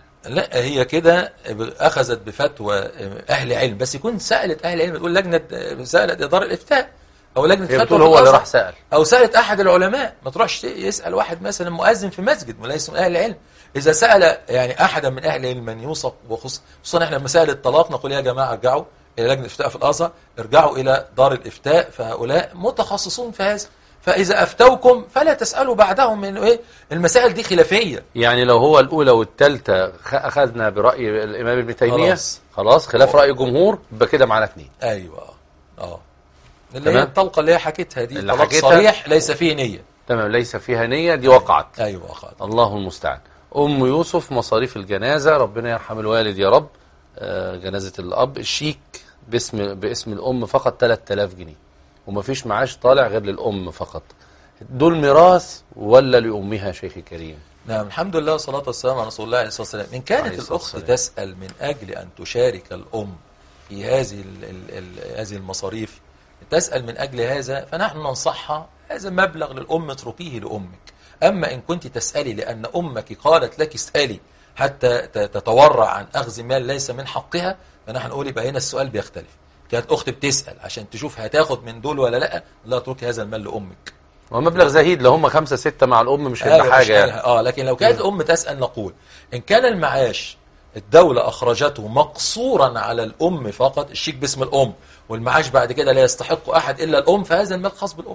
لا هي كده اخذت بفتوى اهل علم بس يكون سالت اهل علم تقول لجنه سالت اداره الافتاء او لجنه
هي
فتوى
بتقول
في
هو اللي
الأزهر.
راح سال
او سالت احد العلماء ما تروحش يسال واحد مثلا مؤذن في مسجد وليس من اهل العلم اذا سال يعني احدا من اهل العلم من يوصف وخصوصا خصوصا احنا مسائل الطلاق نقول يا جماعه ارجعوا الى لجنه الافتاء في الازهر ارجعوا الى دار الافتاء فهؤلاء متخصصون في هذا فاذا افتوكم فلا تسالوا بعدهم من ايه المسائل دي خلافيه
يعني لو هو الاولى والثالثه اخذنا براي الامام ابن تيميه
خلاص.
خلاص خلاف راي الجمهور يبقى كده معانا اثنين
ايوه اه اللي هي
تمام.
الطلقه اللي هي حكيتها دي
اللي
طلاق
حكيتها.
صريح ليس فيه نيه
تمام ليس فيها نيه دي وقعت
ايوه خالد
الله المستعان ام يوسف مصاريف الجنازه ربنا يرحم الوالد يا رب آه، جنازه الاب الشيك باسم باسم الام فقط 3000 جنيه ومفيش معاش طالع غير للام فقط دول ميراث ولا لامها شيخي كريم
نعم الحمد لله والصلاة والسلام على رسول الله عليه الصلاة والسلام إن
عليه
كانت
الصلاة
الأخت
والسلام.
تسأل من أجل أن تشارك الأم في هذه ال ال ال هذه المصاريف تسأل من أجل هذا فنحن ننصحها هذا مبلغ للأم اتركيه لأمك أما إن كنت تسألي لأن أمك قالت لك اسألي حتى ت- تتورع عن أخذ مال ليس من حقها فنحن نقول يبقى هنا السؤال بيختلف كانت أخت بتسأل عشان تشوف هتاخد من دول ولا لا لا اتركي هذا المال لأمك
ومبلغ زهيد لو هم خمسة ستة مع الأم مش
أيوة،
هيبقى
مش
حاجة يعني.
حاجة. اه لكن لو كانت الام تسال نقول ان كان المعاش الدولة أخرجته مقصورا على الأم فقط الشيك باسم الأم والمعاش بعد كده لا يستحق أحد إلا الأم فهذا المال خاص بالأم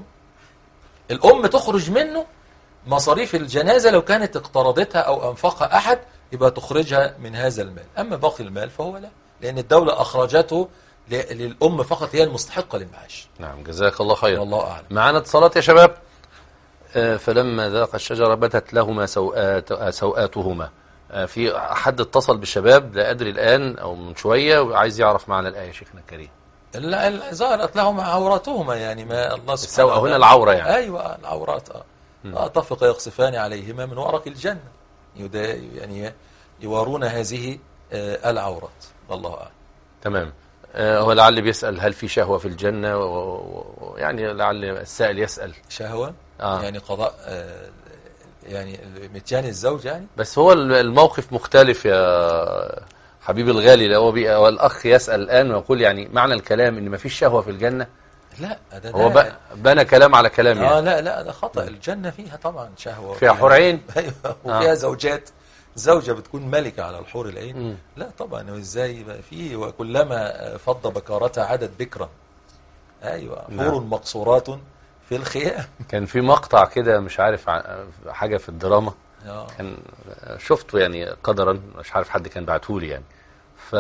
الأم تخرج منه مصاريف الجنازة لو كانت اقترضتها أو أنفقها أحد يبقى تخرجها من هذا المال أما باقي المال فهو لا لأن الدولة أخرجته ل- للأم فقط هي المستحقة للمعاش
نعم جزاك الله خيرا
والله أعلم
معانا اتصالات يا شباب آه، فلما ذاق الشجرة بدت لهما سوآت آه، سوآتهما آه، في حد اتصل بالشباب لا أدري الآن أو من شوية وعايز يعرف معنى الآية شيخنا الكريم
لا لا، ظهرت لهما عوراتهما يعني ما الله سبحانه
السوء هنا
وتعالى-
العورة يعني
ايوه العورات اه آه، طفق يقصفان عليهما من ورق الجنه يدا يعني يوارون هذه آه، العورات والله اعلم
تمام آه، هو لعل بيسأل هل في شهوة في الجنة و- و- و- يعني لعل السائل يسأل
شهوه
آه.
يعني قضاء آه، يعني متيان الزوج يعني
بس هو الموقف مختلف يا حبيبي الغالي لو هو بي- هو الأخ يسأل الآن ويقول يعني معنى الكلام إن مفيش شهوة في الجنة
لا ده
هو
ده-
ب- بنى كلام على كلام
اه
يعني
لا لا ده خطا الجنه فيها طبعا شهوه
فيها حور عين
ايوه وفيها
آه.
زوجات زوجة بتكون ملكة على الحور
مم.
العين لا طبعا ازاي يبقى فيه وكلما فض بكارتها عدد بكرا ايوه
نعم.
حور مقصورات في الخيام
كان في مقطع كده مش عارف ع- حاجة في الدراما
آه.
كان شفته يعني قدرا مش عارف حد كان بعتهولي يعني ف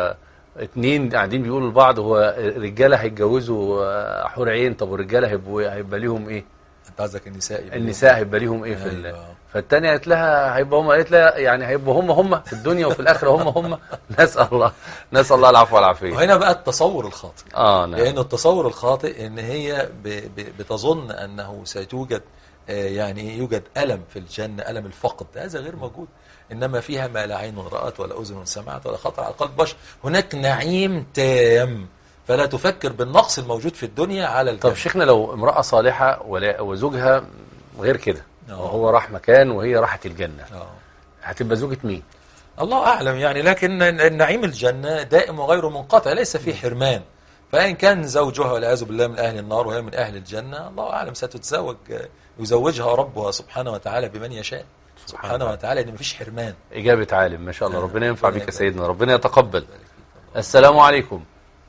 اتنين قاعدين بيقولوا لبعض هو الرجاله هيتجوزوا حور عين طب والرجاله هيبقوا هيبقى ليهم ايه؟
انت قصدك النساء يبقى
النساء هيبقى ليهم ايه في ال...
أيوة.
فالتانية قالت لها هيبقى هم قالت لها يعني هيبقوا هم هم في الدنيا وفي الاخره هم هم نسال الله نسال الله العفو والعافيه
وهنا بقى التصور الخاطئ
اه نعم
لأن التصور الخاطئ إن هي ب- ب- بتظن أنه ستوجد آه، يعني يوجد ألم في الجنة ألم الفقد هذا غير موجود إنما فيها ما لا عين رأت ولا أذن سمعت ولا خطر على قلب بشر هناك نعيم تام فلا تفكر بالنقص الموجود في الدنيا على الجنة
طب شيخنا لو امرأة صالحة ولا وزوجها غير كده
آه.
وهو راح مكان وهي راحت الجنة
آه.
هتبقى زوجة مين؟
الله أعلم يعني لكن النعيم الجنة دائم وغير منقطع ليس فيه حرمان فإن كان زوجها والعياذ بالله من أهل النار وهي من أهل الجنة الله أعلم ستتزوج يزوجها ربها سبحانه وتعالى بمن يشاء سبحانه وتعالى إن مفيش حرمان
إجابة عالم ما شاء الله
آه.
ربنا ينفع
ربنا
بك يا
يبارك.
سيدنا ربنا يتقبل السلام عليكم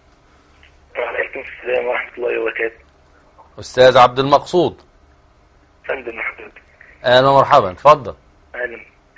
وعليكم السلام ورحمة الله وبركاته
أستاذ عبد المقصود
فندم حضرتك
أهلا ومرحبا اتفضل
أهلا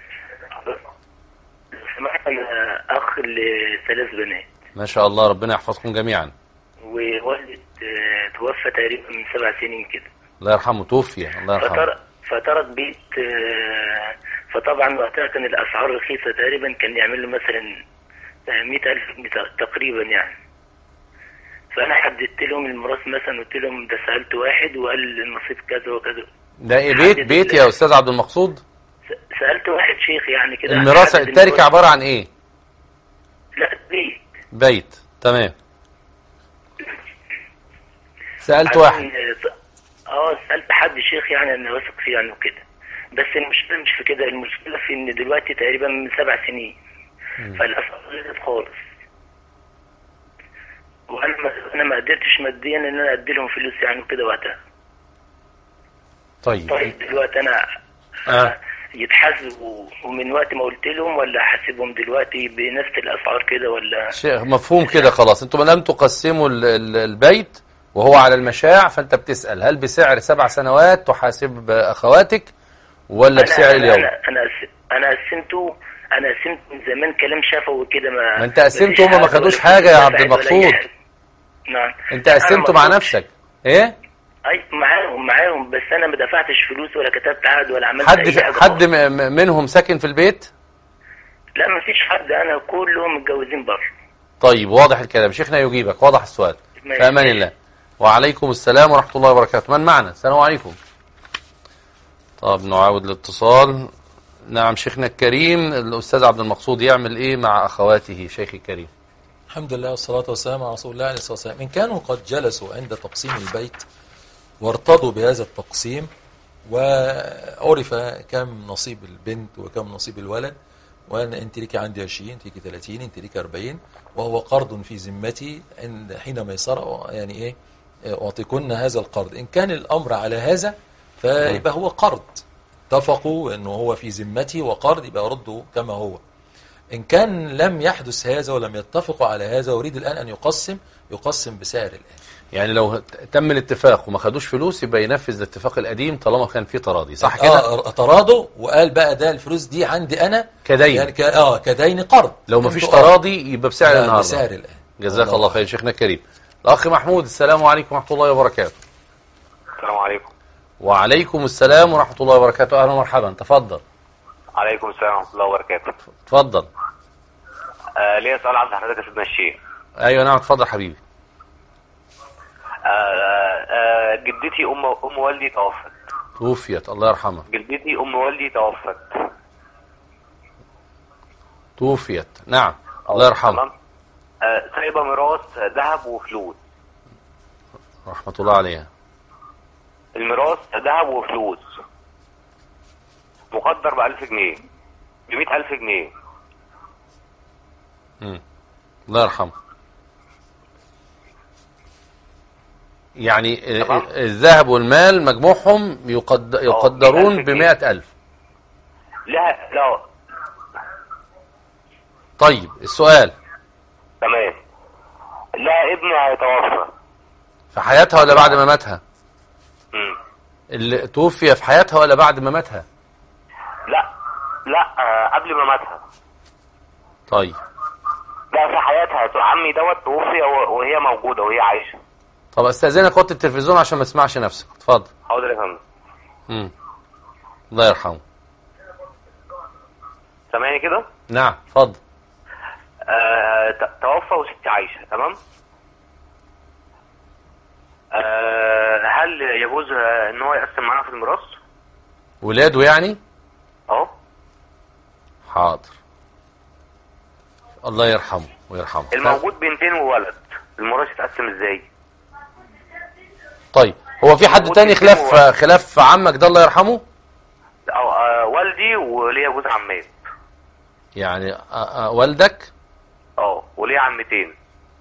سمعت أنا أخ لثلاث بنات
ما شاء الله ربنا يحفظكم جميعا
ووالد آه، توفى تقريبا من سبع سنين كده
الله يرحمه توفي الله يرحمه
فترك فترك بيت آه،
فطبعا وقتها كان الاسعار رخيصه تقريبا كان يعمل له مثلا 100000 جنيه تقريبا يعني فانا حددت لهم الميراث مثلا قلت لهم ده سالت واحد وقال النصيب كذا وكذا
ده ايه بيت
حدد
بيت
ال-
يا استاذ عبد المقصود
س- سالت واحد شيخ يعني كده
الميراث
حدد
التركه
الميراث.
عباره عن ايه
لا بيت
بيت تمام سالت واحد
عشان- اه سالت حد شيخ يعني انا واثق فيه يعني وكده بس المشكله مش في كده المشكله في ان دلوقتي تقريبا من سبع سنين فالاسعار غلت خالص وانا ما انا ما قدرتش ماديا ان انا ادي لهم فلوس يعني وكده وقتها
طيب
طيب دلوقتي انا
آه.
يتحاسبوا ومن وقت ما قلت لهم ولا احاسبهم دلوقتي بنفس الاسعار كده ولا
شيء مفهوم كده خلاص انتم ما لم تقسموا ال- ال- البيت وهو على المشاع فانت بتسال هل بسعر سبع سنوات تحاسب اخواتك ولا
أنا-
بسعر
أنا-
اليوم
انا انا قس- انا قسمته انا قسمت من زمان كلام شفوي كده ما
ما انت قسمت
مفيش
هما ما
حاجة
خدوش
ولا
حاجة يا
فلوس
عبد
دفعت ولا أي
المقصود.
حاجة. نعم
انت
أنا
قسمته
ما
مع
كنتش-
نفسك ايه
اي معاهم معاهم بس انا ما دفعتش فلوس ولا كتبت عقد ولا عملت
حد
اي
في
حاجه
حد
خالص.
م- م- منهم ساكن في البيت
لا ما فيش حد انا كلهم متجوزين بره
طيب واضح الكلام شيخنا يجيبك واضح السؤال
ماشي.
في امان الله وعليكم السلام ورحمه الله وبركاته من معنا السلام عليكم طب نعاود الاتصال نعم شيخنا الكريم الاستاذ عبد المقصود يعمل ايه مع اخواته شيخي الكريم
الحمد لله والصلاة والسلام على رسول الله عليه الصلاة والسلام إن كانوا قد جلسوا عند تقسيم البيت وارتضوا بهذا التقسيم وعرف كم نصيب البنت وكم نصيب الولد وأن أنت لك عندي 20 أنت لك 30 أنت لك 40 وهو قرض في ذمتي عند حين ميسرة يعني إيه أعطيكن هذا القرض إن كان الأمر على هذا فيبقى هو قرض اتفقوا أنه هو في ذمتي وقرض يبقى رده كما هو إن كان لم يحدث هذا ولم يتفقوا على هذا ويريد الآن أن يقسم يقسم بسعر الآن
يعني لو ت- تم الاتفاق وما خدوش فلوس يبقى ينفذ الاتفاق القديم طالما كان في تراضي صح كده
آه تراضوا وقال بقى ده الفلوس دي عندي أنا
كدين.
يعني ك... آه كدين قرض
لو ما فيش
انتوا- آه،
تراضي يبقى بسعر
لا،
النهارده
بسعر الآن
جزاك الله خير شيخنا الكريم الاخ محمود السلام عليكم ورحمه الله وبركاته
السلام عليكم
وعليكم السلام ورحمه الله وبركاته اهلا ومرحبا تفضل
عليكم السلام ورحمة الله وبركاته
تفضل
آه ليا سؤال عند حضرتك يا سيدنا الشيخ
ايوه نعم تفضل حبيبي
آه آه آه جدتي أم أم والدي توفت
توفيت الله يرحمها
جدتي أم والدي توفت
توفيت نعم الله يرحمها
تمام آه سايبة ميراث ذهب وفلوس
رحمه الله عليها
الميراث ذهب وفلوس مقدر ب 1000 جنيه ب 100000 جنيه
مم. الله يرحمها يعني آه،
تمام.
الذهب والمال مجموعهم يقد... يقدرون
ألف
ب
جنيه.
ألف
لا لا
طيب السؤال
تمام لا ابني هيتوفى
في حياتها ولا بعد ما ماتها
مم.
اللي توفي في حياتها ولا بعد ما ماتها
لا لا آه قبل ما ماتها
طيب
لا في حياتها عمي دوت توفي وهي موجودة وهي عايشة
طب استاذنك وطي التلفزيون عشان ما تسمعش نفسك اتفضل
حاضر يا فندم
مم. الله يرحمه
سامعني كده
نعم اتفضل
آه ت- توفى وستي عايشة تمام آه هل يجوز آه، ان هو يقسم معانا في الميراث
ولاده يعني
اهو
حاضر الله يرحمه ويرحمه
الموجود بنتين وولد الميراث يتقسم ازاي
طيب هو في حد
موجود
تاني
بنتين
خلاف
وولد.
خلاف عمك ده الله يرحمه
أو آه والدي وليا جوز عمات
يعني آه، آه، والدك
اه وليا عمتين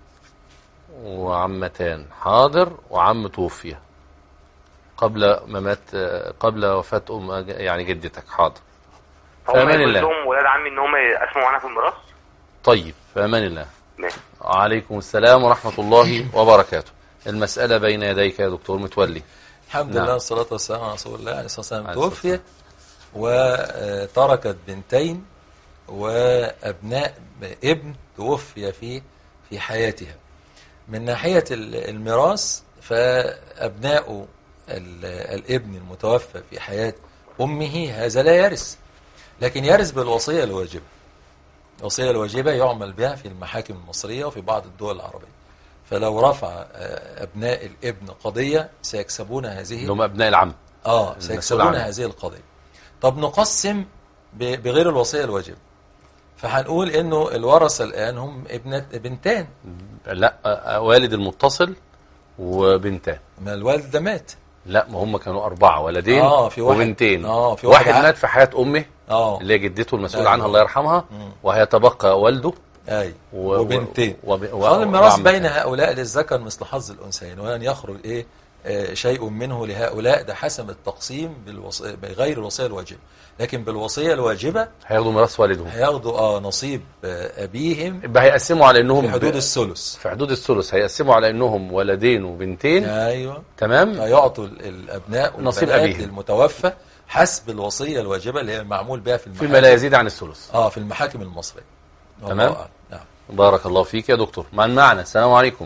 وعمتان حاضر وعم توفي قبل ممات آه، قبل وفاة أم يعني جدتك حاضر في
هم
أمان
يجوز
الله
لهم ولاد عمي ان هم يقسموا معانا في الميراث
طيب في أمان الله
ماشي
عليكم السلام ورحمة الله وبركاته المسألة بين يديك يا دكتور متولي
الحمد
نعم.
لله والصلاة والسلام على رسول الله عليه الصلاة والسلام
عليه الصلاة
توفيت وتركت بنتين وأبناء ابن توفي في في حياتها من ناحية ال- الميراث فأبناء ال- الابن المتوفى في حياة أمه هذا لا يرث لكن يرث بالوصية الواجبة الوصية الواجبة يعمل بها في المحاكم المصرية وفي بعض الدول العربية فلو رفع آه، أبناء الابن قضية سيكسبون هذه
اللي هم ابناء العم
اه
المسؤول
سيكسبون
عنها.
هذه القضية طب نقسم ب- بغير الوصية الواجبة فهنقول انه الورثة الان هم ابنة بنتان
لا آه، والد المتصل وبنتان
ما الوالد ده مات
لا ما هم كانوا أربعة ولدين
آه، في واحد-
وبنتين
آه، في واحد
واحد
عقل.
مات في حياة أمه
اه
اللي هي جدته المسؤول
أيوة.
عنها الله يرحمها
مم.
وهيتبقى والده
اي
و-
وبنتين
و- وب- و-
قال الميراث
وعمتين.
بين هؤلاء للذكر مثل حظ الانثيين ولن يخرج ايه آه، شيء منه لهؤلاء ده حسب التقسيم بالوصية بغير الوصيه الواجبه لكن بالوصيه الواجبه
هياخدوا ميراث والدهم
هياخدوا اه نصيب آه، ابيهم
يبقى هيقسموا على انهم
في حدود
ب-
الثلث
في حدود الثلث هيقسموا على انهم ولدين وبنتين
ايوه
تمام
فيعطوا ال- الابناء
نصيب
والبنات
أبيهم.
للمتوفى حسب الوصيه الواجبه اللي هي معمول بها في المحاكم
فيما لا يزيد عن الثلث
اه في المحاكم المصريه والله
تمام.
أعلم. نعم
بارك الله فيك يا دكتور من معنا السلام عليكم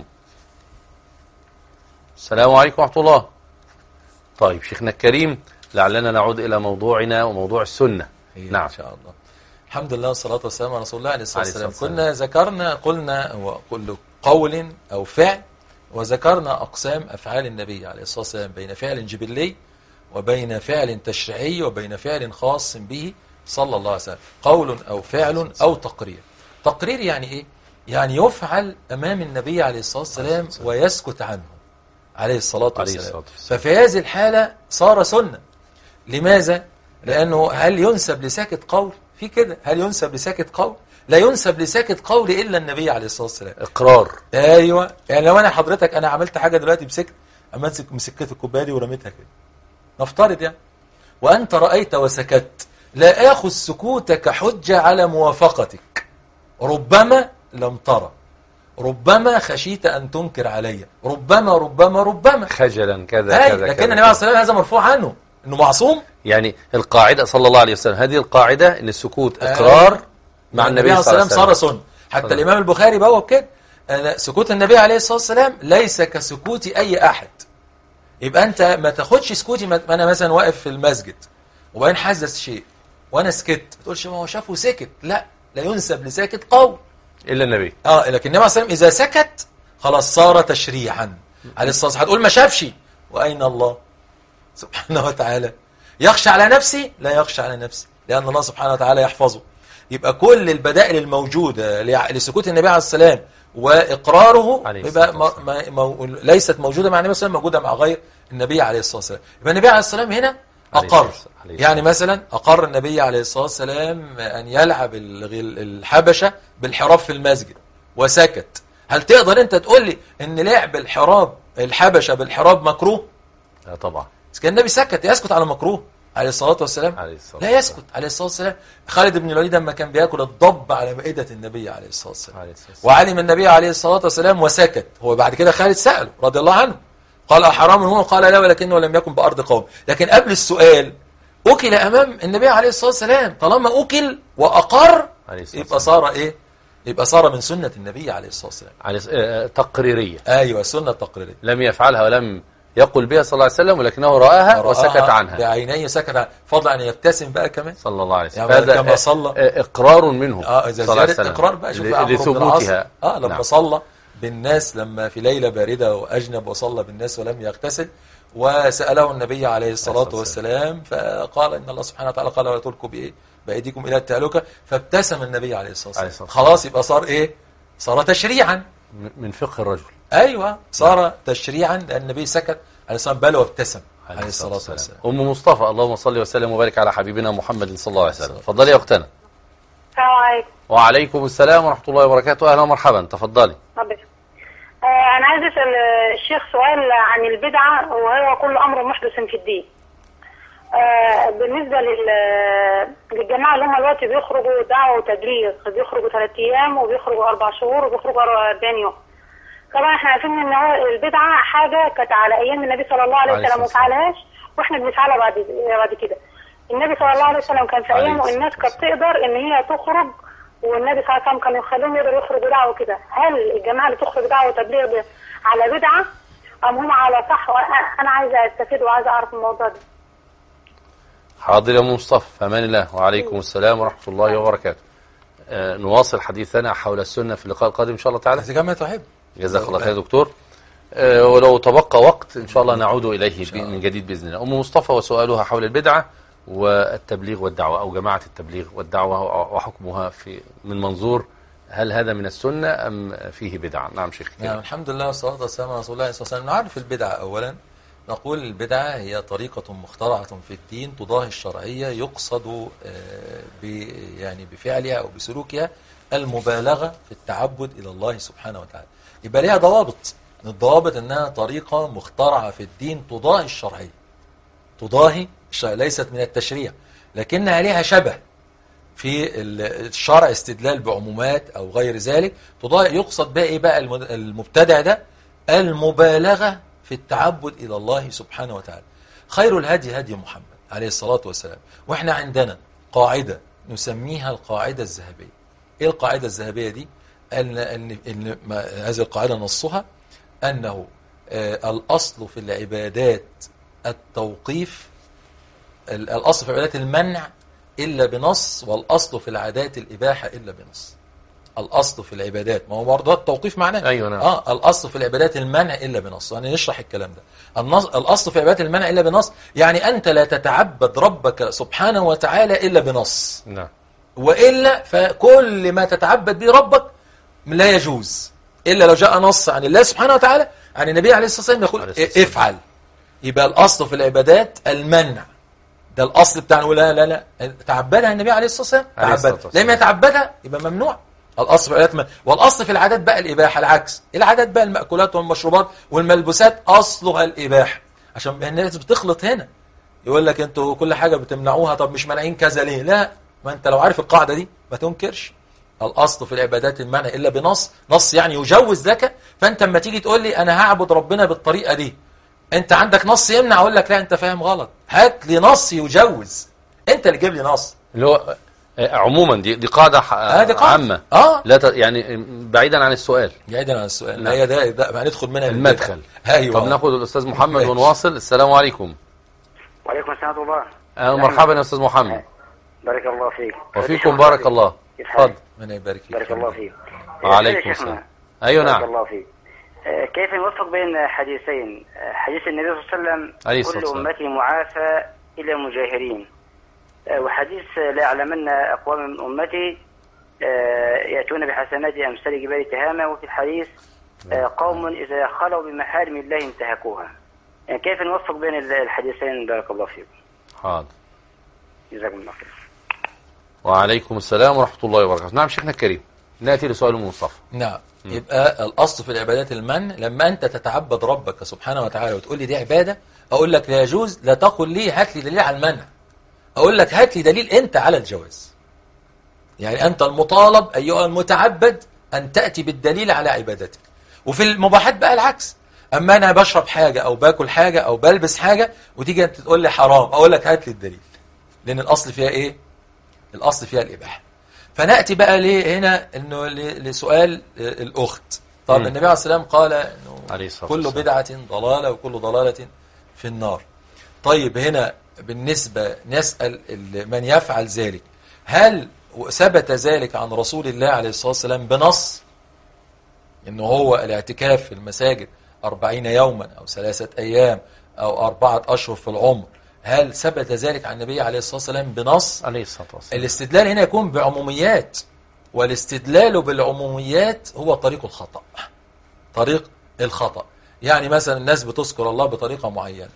السلام عليكم ورحمة الله طيب شيخنا الكريم لعلنا نعود إلى موضوعنا وموضوع السنة
خير
نعم
ان شاء الله الحمد لله والصلاه والسلام على رسول الله عليه الصلاه
عليه
والسلام
الصلاة
كنا ذكرنا قلنا وكل قول او فعل وذكرنا اقسام افعال النبي عليه الصلاه والسلام بين فعل جبلي وبين فعل تشريعي وبين فعل خاص به صلى الله عليه وسلم قول او فعل او تقرير تقرير يعني ايه يعني يفعل امام النبي عليه الصلاه والسلام ويسكت عنه عليه الصلاه
عليه
والسلام
الصلاة والسلام.
ففي هذه الحاله صار سنه لماذا؟ لأنه هل ينسب لساكت قول؟ في كده هل ينسب لساكت قول؟ لا ينسب لساكت قول إلا النبي عليه الصلاة والسلام
إقرار
أيوة يعني لو أنا حضرتك أنا عملت حاجة دلوقتي مسكت أما أمسك مسكت الكوباية دي ورميتها كده نفترض يعني وأنت رأيت وسكت لا آخذ سكوتك حجة على موافقتك ربما لم ترى ربما خشيت أن تنكر علي ربما ربما ربما
خجلا كذا
أي
كذا
لكن
كذا
النبي عليه الصلاة والسلام هذا مرفوع عنه إنه معصوم
يعني القاعدة صلى الله عليه وسلم هذه القاعدة أن السكوت إقرار مع النبي صلى الله عليه
صار
وسلم
سنة حتى
صلى الله.
الإمام البخاري بوب كده أنا سكوت النبي عليه الصلاة والسلام ليس كسكوت أي أحد يبقى أنت ما تاخدش سكوتي ما أنا مثلا واقف في المسجد وبعدين حدث شيء وأنا سكت ما تقولش ما هو شافه سكت لا لا ينسب لساكت قول
إلا النبي
اه لكن النبي عليه الصلاة والسلام إذا سكت خلاص صار تشريعا عليه الصلاة والسلام هتقول ما شافش وأين الله سبحانه وتعالى يخشى على نفسي لا يخشى على نفسي لأن الله سبحانه وتعالى يحفظه يبقى كل البدائل الموجودة لع- لسكوت النبي عليه السلام وإقراره
عليه
يبقى
الصلاة
ما ما مو ليست موجودة مع النبي صلى الله عليه وسلم موجودة مع غير النبي عليه الصلاة والسلام يبقى النبي عليه السلام هنا
عليه
أقر
الصلاة- عليه
يعني مثلا أقر النبي عليه الصلاة والسلام أن يلعب الغ- الحبشة بالحراب في المسجد وسكت هل تقدر أنت تقول لي أن لعب الحراب الحبشة بالحراب مكروه
لا طبعا
بس كان النبي سكت يسكت على مكروه عليه الصلاة والسلام
عليه الصلاة
لا يسكت عليه الصلاة والسلام خالد بن الوليد لما كان بياكل الضب على مائدة النبي عليه الصلاة والسلام
عليه الصلاة والسلام.
وعلم النبي عليه الصلاة والسلام وسكت هو بعد كده خالد سأله رضي الله عنه قال أحرام هو قال لا ولكنه لم يكن بأرض قوم لكن قبل السؤال أكل أمام النبي عليه الصلاة والسلام طالما أكل وأقر
عليه الصلاة
يبقى صار إيه يبقى صار من سنة النبي عليه الصلاة والسلام
عليه الصلاة- آه، تقريرية
أيوة السنة التقريرية
لم يفعلها ولم يقل بها صلى الله عليه وسلم ولكنه رآها وسكت
رآها
عنها
بعينيه سكت عنها فضلا أن يبتسم بقى كمان
صلى الله عليه وسلم
يعني
فهذا
كما
آه،
صلى.
آه، إقرار منه
اه اذا
صلى الله عليه
زياده
وسلم.
اقرار بقى شوف
ل-
عمرو بن العاص
لثبوتها
اه لما
نعم.
صلى بالناس لما في ليله بارده واجنب وصلى بالناس ولم يغتسل وساله النبي عليه الصلاه
الصلاة
والسلام فقال ان الله سبحانه وتعالى قال ولا تلقوا بايه بايديكم الى التهلكه فابتسم النبي عليه الصلاه
عليه
والسلام
الصلاة
خلاص يبقى صار ايه صار تشريعا
م- من فقه الرجل
ايوه صار تشريعا لان النبي سكت عليه الصلاه والسلام بل وابتسم عليه الصلاه والسلام
أم مصطفى اللهم صل وسلم وبارك على حبيبنا محمد صلى الله عليه وسلم تفضلي يا أختنا
السلام عليكم
وعليكم السلام ورحمة الله وبركاته أهلا ومرحبا تفضلي
ربنا آه، أنا عايز أسأل آه، الشيخ سؤال عن البدعة وهو كل أمر محدث في الدين. آه، بالنسبة لل- للجماعة اللي هم دلوقتي بيخرجوا دعوة وتبليغ بيخرجوا ثلاث أيام وبيخرجوا أربع شهور وبيخرجوا 40 يوم. طبعا احنا عارفين ان هو البدعة حاجة كانت على أيام النبي صلى الله عليه
عليه
وسلم
الصلاة
وفعلهاش واحنا بنفعلها بعد بعد كده. النبي صلى الله عليه وسلم كان في
عليه
أيامه
الصلاة
الناس كانت تقدر ان هي تخرج والنبي صلى الله عليه وسلم كانوا يخليهم يقدروا يخرجوا دعوه كده هل الجماعه اللي تخرج دعوه وتبليغ ده على بدعه ام هم على صح وأنا- انا عايزه استفيد وعايزه اعرف الموضوع ده
حاضر يا أم مصطفى في أمان الله وعليكم السلام ورحمة الله وبركاته آه، نواصل حديثنا حول السنة في اللقاء القادم إن شاء الله تعالى
إذا كما تحب
جزاك الله خير يا دكتور آه، ولو تبقى وقت إن شاء الله نعود إليه ب- من جديد بإذن الله أم مصطفى وسؤالها حول البدعة والتبليغ والدعوة أو جماعة التبليغ والدعوة وحكمها في من منظور هل هذا من السنة أم فيه بدعة نعم شيخ
نعم الحمد لله والصلاة والسلام على رسول الله صلى الله عليه وسلم نعرف البدعة أولا نقول البدعة هي طريقة مخترعة في الدين تضاهي الشرعية يقصد آه، ب يعني بفعلها أو بسلوكها المبالغة في التعبد إلى الله سبحانه وتعالى يبقى ليها ضوابط من الضوابط أنها طريقة مخترعة في الدين تضاهي الشرعية تضاهي الش- ليست من التشريع لكنها لها شبه في ال- الشرع استدلال بعمومات او غير ذلك تضاهي يقصد بقى ايه بقى الم- المبتدع ده المبالغه في التعبد الى الله سبحانه وتعالى خير الهدي هدي محمد عليه الصلاه والسلام واحنا عندنا قاعده نسميها القاعده الذهبيه ايه القاعده الذهبيه دي ان ان ان ما- هذه القاعده نصها انه آه، الاصل في العبادات التوقيف ال- الأصل في العبادات المنع إلا بنص والأصل في العادات الإباحة إلا بنص الأصل في العبادات ما هو برضه التوقيف معناه
أيوة نعم.
آه الأصل في العبادات المنع إلا بنص يعني نشرح الكلام ده النص الأصل في العبادات المنع إلا بنص يعني أنت لا تتعبد ربك سبحانه وتعالى إلا بنص
نعم
وإلا فكل ما تتعبد به ربك لا يجوز إلا لو جاء نص عن الله سبحانه وتعالى عن النبي عليه الصلاة والسلام يقول
عليه الصلاة والسلام.
افعل يبقى الأصل في العبادات المنع ده الأصل بتاعنا نقول لا لا لا تعبدها النبي عليه الصلاة والسلام
عليه الصلاة
تعبدها
والسلام.
لما يتعبدها يبقى ممنوع الأصل في العبادات من- والأصل في العادات بقى الإباحة العكس العادات بقى المأكولات والمشروبات والملبوسات أصلها الإباحة عشان الناس بتخلط هنا يقول لك انتوا كل حاجة بتمنعوها طب مش مانعين كذا ليه لا ما انت لو عارف القاعدة دي ما تنكرش الأصل في العبادات المنع إلا بنص نص يعني يجوز لك فأنت لما تيجي تقول لي أنا هعبد ربنا بالطريقة دي أنت عندك نص يمنع أقول لك لا أنت فاهم غلط هات لي نص يجوز أنت اللي جيب لي نص
اللي هو آه، عموما دي دي قاعدة ح-
آه دي قاعدة.
عامة
آه
لا ت... يعني بعيدا عن السؤال
بعيدا عن السؤال
نعم.
هي ده, ده هندخل منها
المدخل
أيوة
طب ناخد الأستاذ محمد
ماشي.
ونواصل السلام عليكم
وعليكم السلام ورحمة الله
أهلا مرحبا يا أستاذ محمد
بارك الله فيك
وفيكم بارك الله
كيف حالك؟
اتفضل
من يبارك فيك
بارك الله فيك
وعليكم
يا شيخنا،
السلام أيوة
بارك
نعم
الله فيك آه، كيف نوفق بين حديثين آه، حديث النبي صلى الله عليه وسلم
عليه الصلاة
كل
والسلام.
أمتي معافى إلى مجاهرين آه، وحديث آه، لا يعلمن أقوام من أمتي آه، يأتون بحسنات أمثال جبال تهامة وفي الحديث آه، قوم إذا خلوا بمحارم الله انتهكوها يعني كيف نوفق بين ال- الحديثين بارك الله فيكم
حاضر
جزاكم الله خير
وعليكم السلام ورحمة الله وبركاته نعم شيخنا الكريم نأتي لسؤال أم مصطفى
نعم يبقى الأصل في العبادات المن لما أنت تتعبد ربك سبحانه وتعالى وتقول لي دي عبادة أقول لك لا يجوز لا تقل لي هات لي دليل على المنع أقول لك هات لي دليل أنت على الجواز يعني أنت المطالب أيها المتعبد أن تأتي بالدليل على عبادتك وفي المباحات بقى العكس أما أنا بشرب حاجة أو باكل حاجة أو بلبس حاجة وتيجي أنت تقول لي حرام أقول لك هات لي الدليل لأن الأصل فيها إيه؟ الأصل فيها الإباحة فنأتي بقى ليه هنا انه ل- لسؤال آه، الأخت طب
مم.
النبي عليه السلام قال انه
عليه الصلاة
كل
والسلام.
بدعة ضلالة وكل ضلالة في النار طيب هنا بالنسبة نسأل ال- من يفعل ذلك هل ثبت ذلك عن رسول الله عليه الصلاة والسلام بنص انه هو الاعتكاف في المساجد أربعين يوما أو ثلاثة أيام أو أربعة أشهر في العمر هل ثبت ذلك عن النبي عليه الصلاة والسلام بنص
عليه الصلاة والسلام
الاستدلال هنا يكون بعموميات والاستدلال بالعموميات هو طريق الخطأ طريق الخطأ يعني مثلا الناس بتذكر الله بطريقة معينة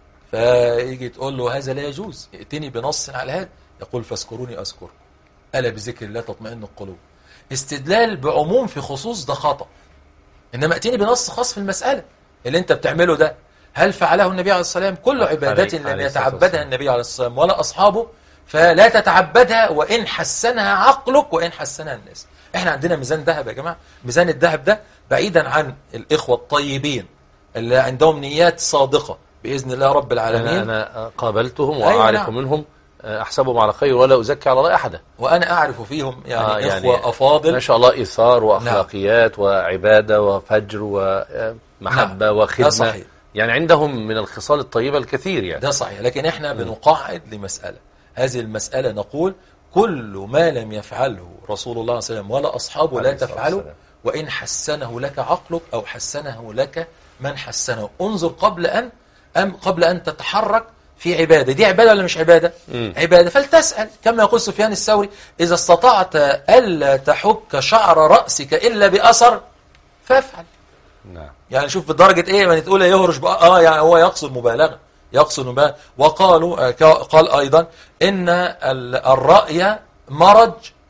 فيجي تقول له هذا لا يجوز ائتني بنص على هذا يقول فاذكروني أذكركم ألا بذكر الله تطمئن القلوب استدلال بعموم في خصوص ده خطأ إنما ائتني بنص خاص في المسألة اللي أنت بتعمله ده هل فعله النبي عليه الصلاة والسلام كل عبادات
عليه-
لم
عليه الصلاة
يتعبدها
والسلام.
النبي عليه الصلاة والسلام ولا أصحابه فلا تتعبدها وإن حسنها عقلك وإن حسنها الناس احنا عندنا ميزان ذهب يا جماعة ميزان الذهب ده بعيدا عن الإخوة الطيبين اللي عندهم نيات صادقة بإذن الله رب العالمين
أنا, أنا قابلتهم
أيوة
وأعرف
نعم.
منهم آه، أحسبهم على خير ولا أزكي على الله أحدا
وأنا أعرف فيهم يعني,
آه،
يعني إخوة أفاضل
ما شاء الله إيثار وأخلاقيات وعبادة وفجر ومحبة
نعم.
وخدمة
ده صحيح
يعني عندهم من الخصال الطيبة الكثير يعني
ده صحيح لكن احنا بنقاعد لمسألة هذه المسألة نقول كل ما لم يفعله رسول الله صلى الله عليه وسلم ولا أصحابه لا
عليه الصلاة
تفعله
والسلام.
وإن حسنه لك عقلك أو حسنه لك من حسنه انظر قبل أن أم قبل أن تتحرك في عبادة دي عبادة ولا مش عبادة
مم.
عبادة فلتسأل كما يقول سفيان الثوري إذا استطعت ألا تحك شعر رأسك إلا بأثر فافعل
نعم
يعني شوف بدرجة ايه من تقول يهرش بقى اه يعني هو يقصد مبالغة يقصد مبالغة وقالوا آه، كا- قال ايضا ان ال- الرأي مرج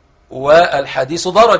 والحديث درج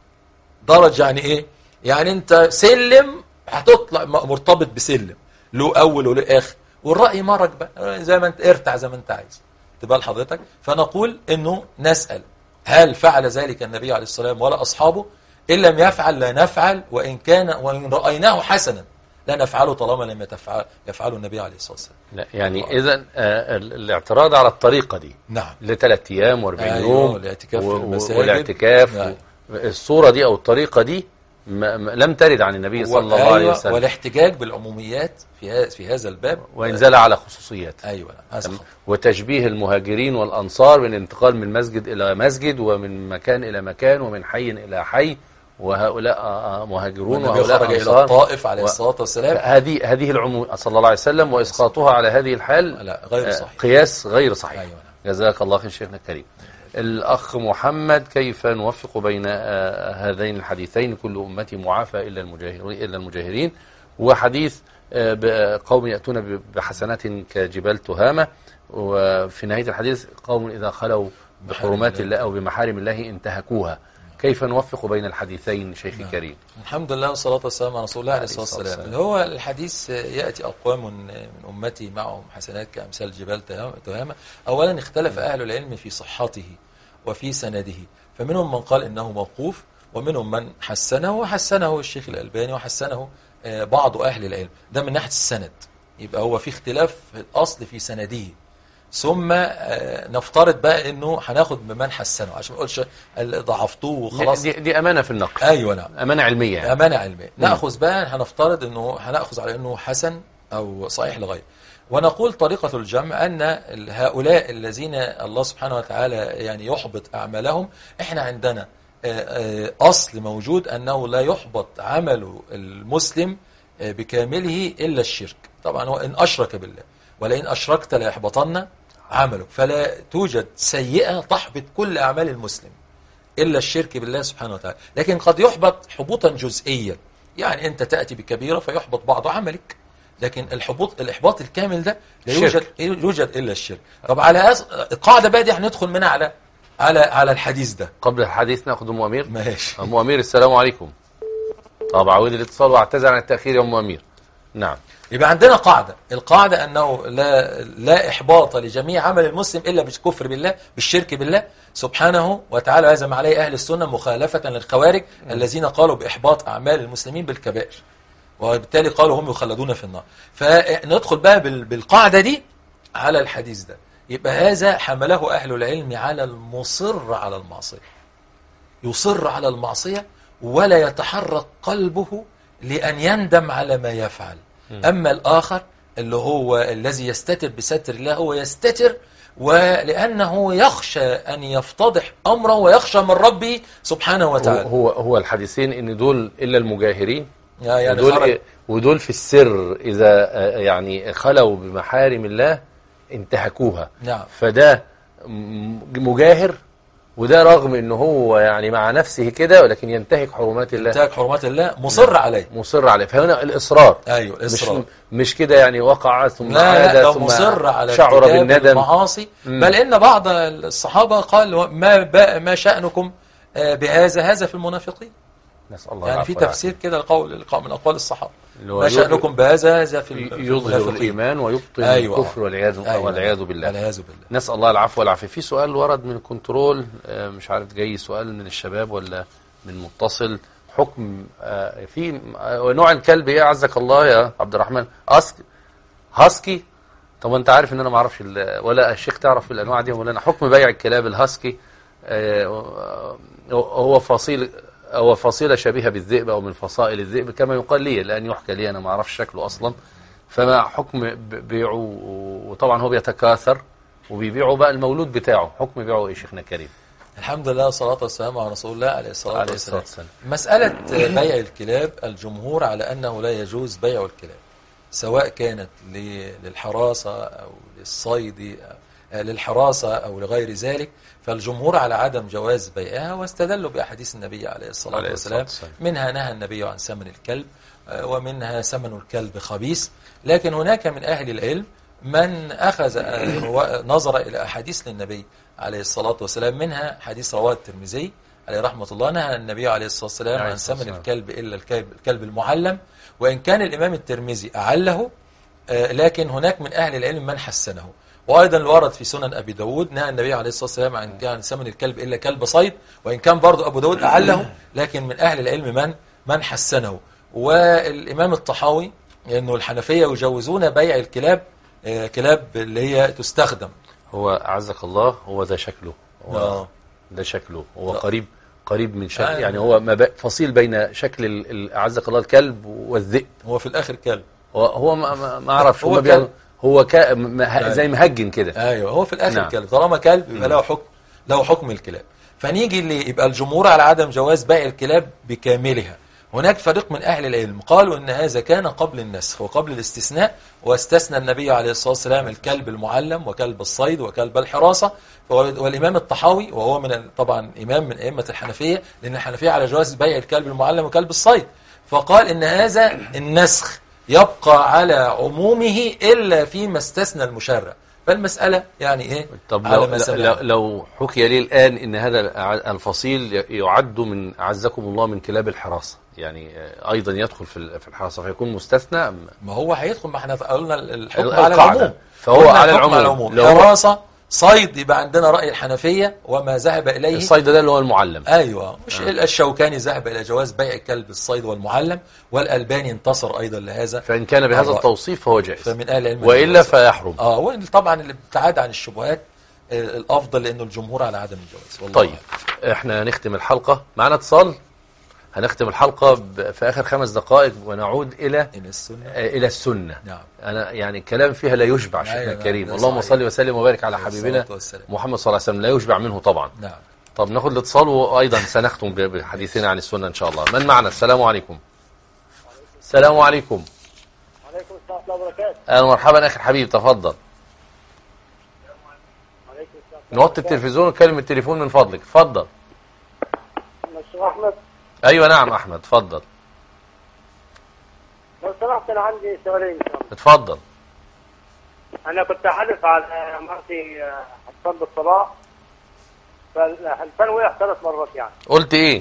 درج يعني ايه يعني انت سلم هتطلع م- مرتبط بسلم له اول وله اخر والرأي مرج بقى زي ما انت ارتع زي ما انت عايز تبقى لحضرتك فنقول انه نسأل هل فعل ذلك النبي عليه الصلاة والسلام ولا أصحابه إن لم يفعل لا نفعل وإن كان وإن رأيناه حسنا لا نفعله طالما لم يتفعل يفعله النبي عليه الصلاة والسلام
لا يعني إذا الاعتراض على الطريقة دي
نعم
لثلاث أيام و40
أيوة،
يوم
والاعتكاف في
و- و-
المساجد.
والاعتكاف
نعم.
الصورة دي أو الطريقة دي ما ما لم ترد عن النبي صلى الله عليه
وأيوة،
وسلم
والاحتجاج بالعموميات في ها- في هذا الباب
وإنزال على خصوصيات
أيوة هذا
تمام.
خطأ.
وتشبيه المهاجرين والأنصار من انتقال من مسجد إلى مسجد ومن مكان إلى مكان ومن حي إلى حي وهؤلاء آه، آه، مهاجرون
والنبي
وهؤلاء
خرج إلى
أنصار
الطائف عليه
و-
الصلاة والسلام
هذه هذه العموم صلى الله عليه وسلم وإسقاطها على هذه الحال
لا غير
آه،
صحيح
قياس غير صحيح
أيوة.
جزاك الله خير شيخنا الكريم الأخ محمد كيف نوفق بين آه، هذين الحديثين كل أمتي معافى إلا المجاهرين إلا المجاهرين وحديث آه، ب- قوم يأتون ب- بحسنات كجبال تهامة وفي نهاية الحديث قوم إذا خلوا بحرمات الله أو بمحارم الله انتهكوها كيف نوفق بين الحديثين شيخي الكريم
الحمد لله والصلاة والسلام على رسول الله عليه الصلاة والسلام اللي هو الحديث يأتي أقوام من أمتي معهم حسنات كأمثال جبال تهام- تهامة أولا اختلف أهل العلم في صحته وفي سنده فمنهم من قال إنه موقوف ومنهم من حسنه وحسنه الشيخ الألباني وحسنه آه، بعض أهل العلم ده من ناحية السند يبقى هو في اختلاف في الأصل في سنده ثم آه، نفترض بقى انه هناخد بمن حسنه عشان ما اقولش ال- ضعفتوه وخلاص
دي, دي أمانة في النقل
ايوه نعم
أمانة علمية يعني.
أمانة علمية نأخذ بقى هنفترض أنه هنأخذ على أنه حسن أو صحيح لغيره ونقول طريقة الجمع أن ال- هؤلاء الذين الله سبحانه وتعالى يعني يحبط أعمالهم إحنا عندنا آه، آه، أصل موجود أنه لا يحبط عمل المسلم آه، بكامله إلا الشرك طبعا هو إن أشرك بالله ولئن أشركت ليحبطن عملك فلا توجد سيئة تحبط كل أعمال المسلم إلا الشرك بالله سبحانه وتعالى لكن قد يحبط حبوطا جزئيا يعني أنت تأتي بكبيرة فيحبط بعض عملك لكن الحبوط الإحباط الكامل ده لا
الشرك.
يوجد يوجد إلا الشرك طب على هذا القاعدة بقى دي هندخل منها على على على الحديث ده
قبل الحديث ناخذ أم أمير
ماشي
أم أمير السلام عليكم طب عود الاتصال واعتذر عن التأخير يا أم أمير نعم
يبقى عندنا قاعدة القاعدة أنه لا, لا إحباط لجميع عمل المسلم إلا بالكفر بالله بالشرك بالله سبحانه وتعالى هذا ما عليه أهل السنة مخالفة للخوارج الذين قالوا بإحباط أعمال المسلمين بالكبائر وبالتالي قالوا هم يخلدون في النار فندخل بقى بال- بالقاعدة دي على الحديث ده يبقى هذا حمله أهل العلم على المصر على المعصية يصر على المعصية ولا يتحرك قلبه لأن يندم على ما يفعل أما الآخر اللي هو الذي يستتر بستر الله هو يستتر ولأنه يخشى أن يفتضح أمره ويخشى من ربه سبحانه
هو
وتعالى
هو, هو الحديثين ان دول الا المجاهرين
يعني
ودول
خرج
ودول في السر اذا آه، يعني خلوا بمحارم الله انتهكوها
نعم
فده م- مجاهر وده رغم ان هو يعني مع نفسه كده ولكن ينتهك حرمات الله
انتهك حرمات الله مصر عليه
مصر عليه فهنا الاصرار
أيوه
مش
الإصرار
مش كده يعني وقع ثم
لا
عاد
لا ده
ثم
مصر على
شعر
ارتكاب
بالندم
المعاصي
مم.
بل إن بعض الصحابة قال ما با- ما شأنكم آه، بهذا هذا في المنافقين
نسال الله
يعني في
العفو
تفسير كده القول من أقوال الصحابة
اللي هو
ما شأنكم بهذا هذا في
والعافية.
في
يظهر
المنافقين
الايمان ويبطل
أيوة.
الكفر والعياذ
أيوة.
والعياذ بالله
والعياذ بالله
نسأل الله العفو والعافية في سؤال ورد من كنترول آه، مش عارف جاي سؤال من الشباب ولا من متصل حكم آه، في آه، نوع الكلب ايه عزك الله يا عبد الرحمن أسك هاسكي طب انت عارف ان انا ما اعرفش ال- ولا الشيخ تعرف الانواع دي ولا انا حكم بيع الكلاب الهاسكي آه، هو فصيل هو فصيلة شبيهة بالذئب او من فصائل الذئب كما يقال لي لان يحكى لي انا ما اعرفش شكله اصلا فما حكم ب- بيعه وطبعا هو بيتكاثر وبيبيعوا بقى المولود بتاعه حكم بيعه ايه شيخنا الكريم
الحمد لله والصلاة والسلام على رسول الله عليه الصلاة
عليه الصلاة
والسلام
والسلام
مسألة بيع الكلاب الجمهور على أنه لا يجوز بيع الكلاب سواء كانت ل- للحراسة أو للصيد أو للحراسة أو لغير ذلك فالجمهور على عدم جواز بيعها واستدلوا بأحاديث النبي عليه الصلاة
عليه الصلاة
والسلام
والسلام.
منها نهى النبي عن ثمن الكلب آه، ومنها ثمن الكلب خبيث لكن هناك من أهل العلم من أخذ آه، ونظر إلى أحاديث للنبي عليه الصلاة والسلام منها حديث رواه الترمذي عليه رحمة الله نهى النبي عليه الصلاة والسلام
عليه
عن
الصلاة
ثمن
والسلام.
الكلب إلا الكلب, الكلب المعلم وإن كان الإمام الترمذي أعله آه، لكن هناك من أهل العلم من حسنه وأيضا الورد في سنن أبي داود نهى النبي عليه الصلاة والسلام عن عن ثمن الكلب إلا كلب صيد وإن كان برضو أبو داود أعله لكن من أهل العلم من من حسنه والإمام الطحاوي لأنه الحنفية يجوزون بيع الكلاب آه، كلاب اللي هي تستخدم
هو أعزك الله هو ده شكله هو
آه.
ده شكله هو قريب قريب من شكل
آه.
يعني هو ما بق- فصيل بين شكل ال- ال- أعزك الله الكلب والذئب
هو في الآخر كلب
هو هو ما, ما, ما أعرفش
هو
هو
كلب.
هو كا مه- زي مهجن كده
ايوه هو في الاخر
نعم.
نعم. كلب طالما كلب يبقى له حكم له حكم الكلاب فنيجي اللي يبقى الجمهور على عدم جواز بيع الكلاب بكاملها هناك فريق من اهل العلم قالوا ان هذا كان قبل النسخ وقبل الاستثناء واستثنى النبي عليه الصلاه والسلام الكلب المعلم وكلب الصيد وكلب الحراسه والامام الطحاوي وهو من ال- طبعا امام من ائمه الحنفيه لان الحنفيه على جواز بيع الكلب المعلم وكلب الصيد فقال ان هذا النسخ يبقى على عمومه الا فيما استثنى المشرع فالمساله يعني ايه
طب
على
لو,
ما
لو,
سمعنا.
لو حكي لي الآن إن هذا الع- الفصيل يعد من أعزكم الله من كلاب الحراسة يعني آه، أيضا يدخل في ال- في الحراسة فيكون مستثنى أم-
ما هو هيدخل ما احنا قلنا الحكم
القاعدة.
على العموم
فهو
قلنا
على
الحكم
العموم. لو هو-
حراسه صيد يبقى عندنا راي الحنفيه وما ذهب اليه
الصيد ده اللي هو المعلم
ايوه مش آه. الشوكاني ذهب الى جواز بيع كلب الصيد والمعلم والالباني انتصر ايضا لهذا
فإن كان بهذا
الرأي.
التوصيف فهو جائز
فمن اهل العلم
وإلا
الجواز.
فيحرم
اه وطبعا الابتعاد عن الشبهات آه، الافضل لانه الجمهور على عدم الجواز والله
طيب احنا هنختم الحلقة معنا اتصال هنختم الحلقة ب- في آخر خمس دقائق ونعود إلى
أعلم. ان السنه
آه، إلى السنة
نعم
أنا يعني الكلام فيها لا يشبع
أيوة
شيخنا
نعم،
الكريم
ده
اللهم
صحيح.
صل وسلم وبارك على
عليه
حبيبنا
الصلاة والسلام.
محمد صلى الله عليه وسلم لا يشبع منه طبعا
نعم
طب ناخد الاتصال وايضا سنختم ب- بحديثنا عن السنه ان شاء الله من معنا السلام عليكم السلام عليكم
وعليكم السلام ورحمة الله وبركاته.
اهلا ومرحبا اخي الحبيب تفضل
وعليكم السلام.
نوطي التلفزيون وكلم التليفون من فضلك اتفضل
مستر أحمد
ايوه نعم احمد اتفضل
لو سمحت أنا عندي سؤالين إن شاء الله.
اتفضل
أنا كنت أحلف على مرتي آه، حصان بالصلاة فالحلفان وقع ثلاث مرات يعني.
قلت ايه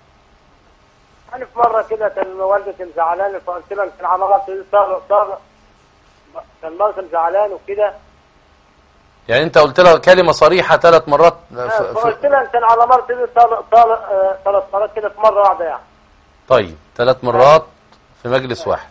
حلف مرة كده كان والدتي مزعلاني فقلت لها كان على مرتي صار صار كان مرتي مزعلاني وكده
يعني انت قلت لها كلمه صريحه ثلاث مرات ف-
آه،
ف-
فقلت لها كان على مرتي صار صار آه، ثلاث مرات كده في مرة واحدة يعني.
طيب ثلاث مرات في مجلس واحد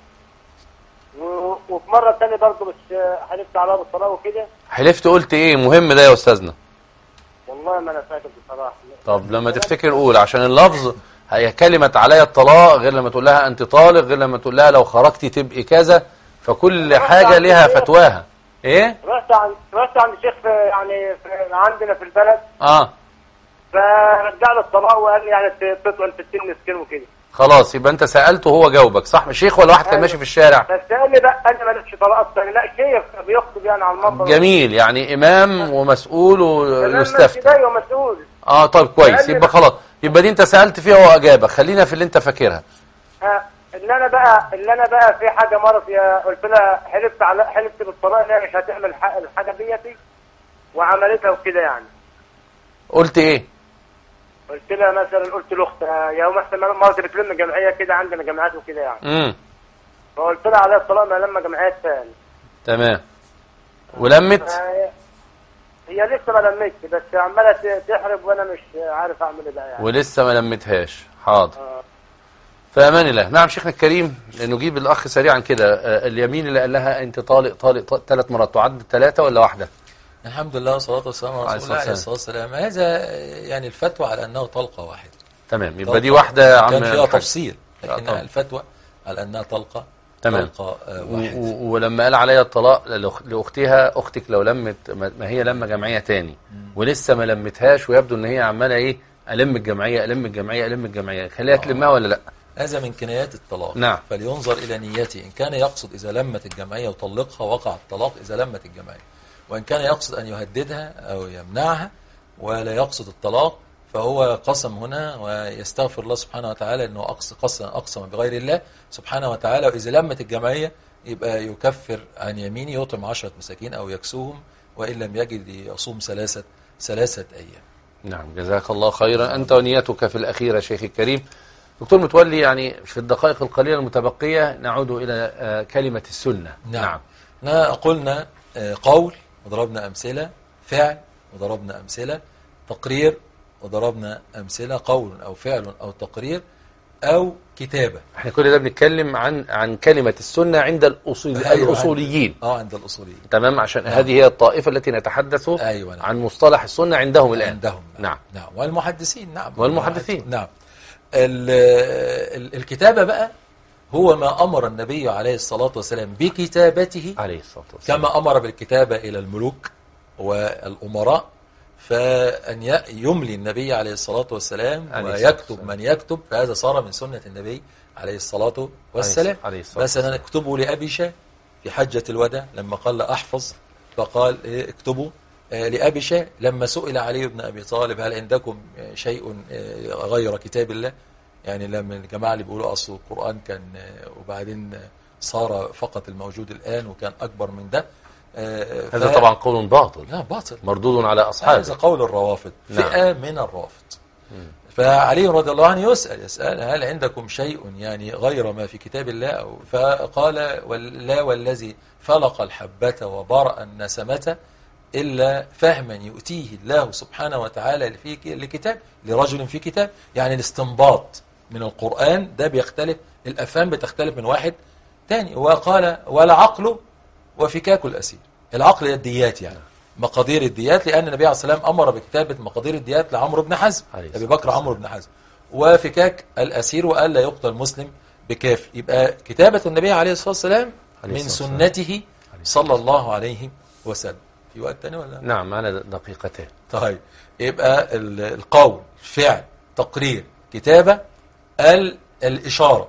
و- وفي مرة تانية برضه مش آه، حلفت عليها بالصلاة وكده
حلفت قلت ايه مهم ده يا استاذنا
والله ما أنا فاكر بصراحة.
طب لما تفتكر قول عشان اللفظ هي كلمة علي الطلاق غير لما تقول لها انت طالق غير لما تقول لها لو خرجتي تبقي كذا فكل حاجة لها فتواها ايه
رحت عند رحت عند شيخ في يعني في عندنا في البلد
اه
فرجع لي الطلاق وقال لي يعني تطلع انت تتم مسكين وكده
خلاص يبقى انت سألته وهو جاوبك صح مش شيخ ولا واحد كان
أيوة.
ماشي في الشارع
بس قال لي بقى انا مالكش طلاق ثاني لا شيخ بيخطب يعني على المنبر
جميل يعني امام ومسؤول
تمام،
ويستفتي
ماشي، ايوه مسؤول
اه طيب كويس
قال لي
يبقى
بقى-
خلاص يبقى دي انت سألت فيها وهو اجابك خلينا في اللي انت فاكرها
ها اللي انا بقى اللي انا بقى في حاجه مرض يا قلت لها حلفت على حلفت بالطلاق ان هي مش هتعمل الح- الحاجه ديتي وعملتها وكده يعني
قلت ايه
قلت لها مثلا قلت لاختها يا ام احسن مرتي بتلم جمعيه كده عندنا جامعات وكده يعني
امم
فقلت لها عليها الطلاق ما لما جمعيات ثاني
تمام ولمت
هي هي لسه ما لمتش بس عماله ت- تحرب وانا مش عارف اعمل ايه بقى يعني
ولسه ما لمتهاش حاضر
آه.
في امان الله نعم شيخنا الكريم نجيب الاخ سريعا كده آه، اليمين اللي قال لها انت طالق طالق ثلاث مرات تعد ثلاثه ولا واحده
الحمد لله والصلاة والسلام على
عليه
رسول الله عليه
الصلاة
الصلاة والسلام هذا يعني الفتوى على أنه طلقة واحدة
تمام يبقى
طلقة
دي واحده يا عم
كان فيها
الحاج.
تفصيل
آه،
لكن
طبعا.
الفتوى على أنها طلقة
تمام.
طلقة آه،
و-
واحدة
و- ولما قال عليا الطلاق لأخ- لاختها اختك لو لمت ما ما هي لما جمعيه تاني ولسه ما لمتهاش ويبدو ان هي عماله ايه الم الجمعيه الم الجمعيه الم الجمعيه خليها تلمها ولا لا
هذا من كنايات الطلاق
نعم.
فلينظر إلى نيته إن كان يقصد إذا لمت الجمعية وطلقها وقع الطلاق إذا لمت الجمعية وإن كان يقصد أن يهددها أو يمنعها ولا يقصد الطلاق فهو قسم هنا ويستغفر الله سبحانه وتعالى أنه أقسم, قسم, أقسم بغير الله سبحانه وتعالى وإذا لمت الجمعية يبقى يكفر عن يمينه يطعم عشرة مساكين أو يكسوهم وإن لم يجد يصوم ثلاثة ثلاثة أيام
نعم جزاك الله خيرا أنت ونيتك في الأخيرة شيخي الكريم دكتور متولي يعني في الدقائق القليلة المتبقية نعود إلى آه، كلمة السنة
نعم احنا قلنا آه، قول وضربنا أمثلة فعل وضربنا أمثلة تقرير وضربنا أمثلة قول أو فعل أو تقرير أو كتابة
احنا كل ده بنتكلم عن عن كلمة السنة عند الأصول
أيوة،
الأصوليين
اه عند الأصوليين
تمام عشان هذه هي الطائفة التي نتحدث
أيوة نعم.
عن مصطلح السنة عندهم الآن
عندهم
نعم
نعم والمحدثين نعم
والمحدثين.
نعم ال ال الكتابة بقى هو ما أمر النبي عليه الصلاة والسلام بكتابته
عليه الصلاة والسلام
كما أمر بالكتابة إلى الملوك والأمراء فأن ي- يملي النبي عليه الصلاة والسلام
عليه الصلاة
ويكتب
والسلام.
من يكتب فهذا صار من سنة النبي عليه الصلاة والسلام
عليه الصلاة
مثلا اكتبوا لأبي شاه في حجة الوداع لما قال لا أحفظ فقال إيه، اكتبوا آه، لأبي شاه لما سئل علي بن أبي طالب هل عندكم آه، شيء آه، غير كتاب الله يعني لما الجماعة اللي بيقولوا أصل القرآن كان آه، وبعدين آه، صار فقط الموجود الآن وكان أكبر من ده آه،
هذا
ف-
طبعا قول باطل
لا باطل
مردود على
هذا
أصحابه
قول الروافض
نعم.
فئة من الروافض فعلي رضي الله عنه يسأل يسأل هل عندكم شيء يعني غير ما في كتاب الله أو فقال وال- لا والذي فلق الحبة وبرأ النسمة إلا فهما يؤتيه الله سبحانه وتعالى في ك- لكتاب لرجل في كتاب يعني الاستنباط من القرآن ده بيختلف الأفهام بتختلف من واحد تاني وقال والعقل وفكاك الأسير العقل هي الديات يعني مقادير الديات لأن النبي عليه الصلاة والسلام أمر بكتابة مقادير الديات لعمرو بن حزم
عليه
أبي
الصلاة
بكر عمرو بن حزم وفكاك الأسير وقال لا يقتل مسلم بكافر يبقى كتابة النبي عليه الصلاة والسلام
عليه
من
الصلاة والسلام.
سنته صلى الله عليه وسلم في وقت تاني ولا
نعم معنا دقيقتين
طيب يبقى ال- القول فعل تقرير كتابة ال- الإشارة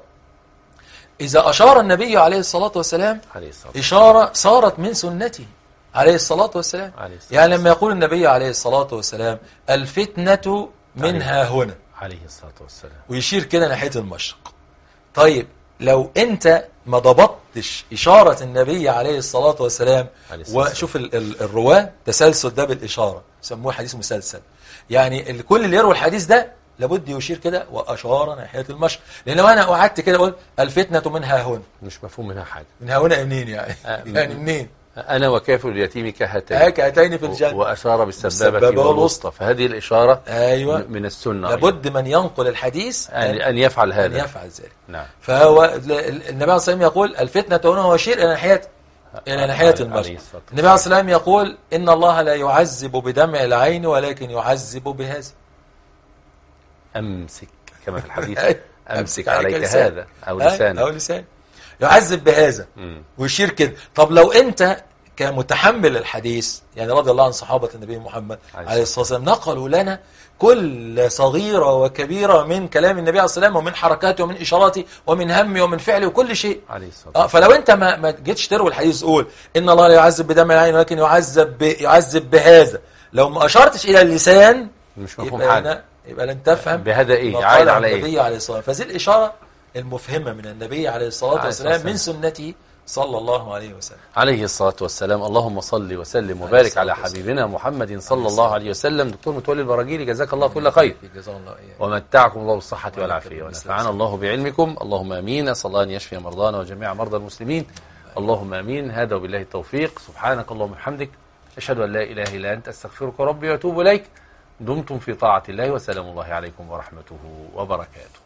إذا أشار النبي عليه الصلاة والسلام
عليه الصلاة والسلام.
إشارة صارت من سنته عليه الصلاة والسلام
عليه الصلاة
يعني لما يقول النبي عليه الصلاة والسلام الفتنة منها هنا
عليه الصلاة والسلام
ويشير كده ناحية المشرق طيب لو انت ما ضبطتش إشارة النبي عليه الصلاة والسلام
عليه الصلاة والسلام.
وشوف ال- ال- الرواة تسلسل ده بالإشارة يسموه حديث مسلسل يعني ال- كل اللي يروي الحديث ده لابد يشير كده وأشار ناحية المشرق لأن لو أنا قعدت كده أقول الفتنة منها هنا
مش مفهوم منها حاجة
من هنا منين يعني
آه،
يعني منين
أنا وكافر اليتيم كهاتين
هاك أتيني في الجنة
وأشار بالسبابة
بالسبابة
والوسطى فهذه الإشارة
أيوة
م- من السنة أيضا.
لابد من ينقل الحديث
أن أن يفعل
أن
هذا
يفعل ذلك
نعم
فهو ال- ال- النبي عليه الصلاة والسلام يقول الفتنة هنا هو يشير إلى ناحية إلى ناحية
عليه
المشرق
الصلاة
النبي عليه الصلاة والسلام يقول إن الله لا يعذب بدمع العين ولكن يعذب بهذا
أمسك كما في الحديث
أي.
أمسك عليك
لسان.
هذا أو
أي،
لسانك
أو لسان يعذب بهذا
مم.
ويشير كده طب لو أنت كمتحمل الحديث يعني رضي الله عن صحابة النبي محمد
عليه
عليه الصلاة والسلام نقلوا لنا كل صغيرة وكبيرة من كلام النبي عليه الصلاة والسلام ومن حركاته ومن إشاراته ومن همه ومن فعله وكل شيء
عليه الصلاة
اه فلو انت ما ما جيتش تروي الحديث تقول ان الله لا يعذب بدم العين ولكن يعذب ب... يعذب بهذا لو ما اشرتش الى اللسان
مش مفهوم
يبقى
حاجة
هنا يبقى لن تفهم
بهذا إيه؟
ما
عائد
قال
على إيه؟
النبي عليه الصلاه والسلام فهذه الاشاره المفهمه من النبي عليه الصلاه
عليه الصلاة
والسلام من سنته صلى الله عليه وسلم
عليه الصلاة والسلام اللهم صل وسلم وبارك
الصلاة
على
والسلام.
حبيبنا محمد صلى
عليه
الله
الصلاة
عليه وسلم دكتور متولي البراجيلي جزاك الله كل خير
جزاه الله اياه
ومتعكم الله بالصحة
وأنتم
والعافية
بالمثل
ونفعنا الله بعلمكم اللهم امين اسال الله ان يشفي مرضانا وجميع مرضى المسلمين اللهم امين هذا وبالله التوفيق سبحانك اللهم وبحمدك اشهد ان لا اله الا انت استغفرك ربي واتوب اليك دمتم في طاعة الله وسلام الله عليكم ورحمته وبركاته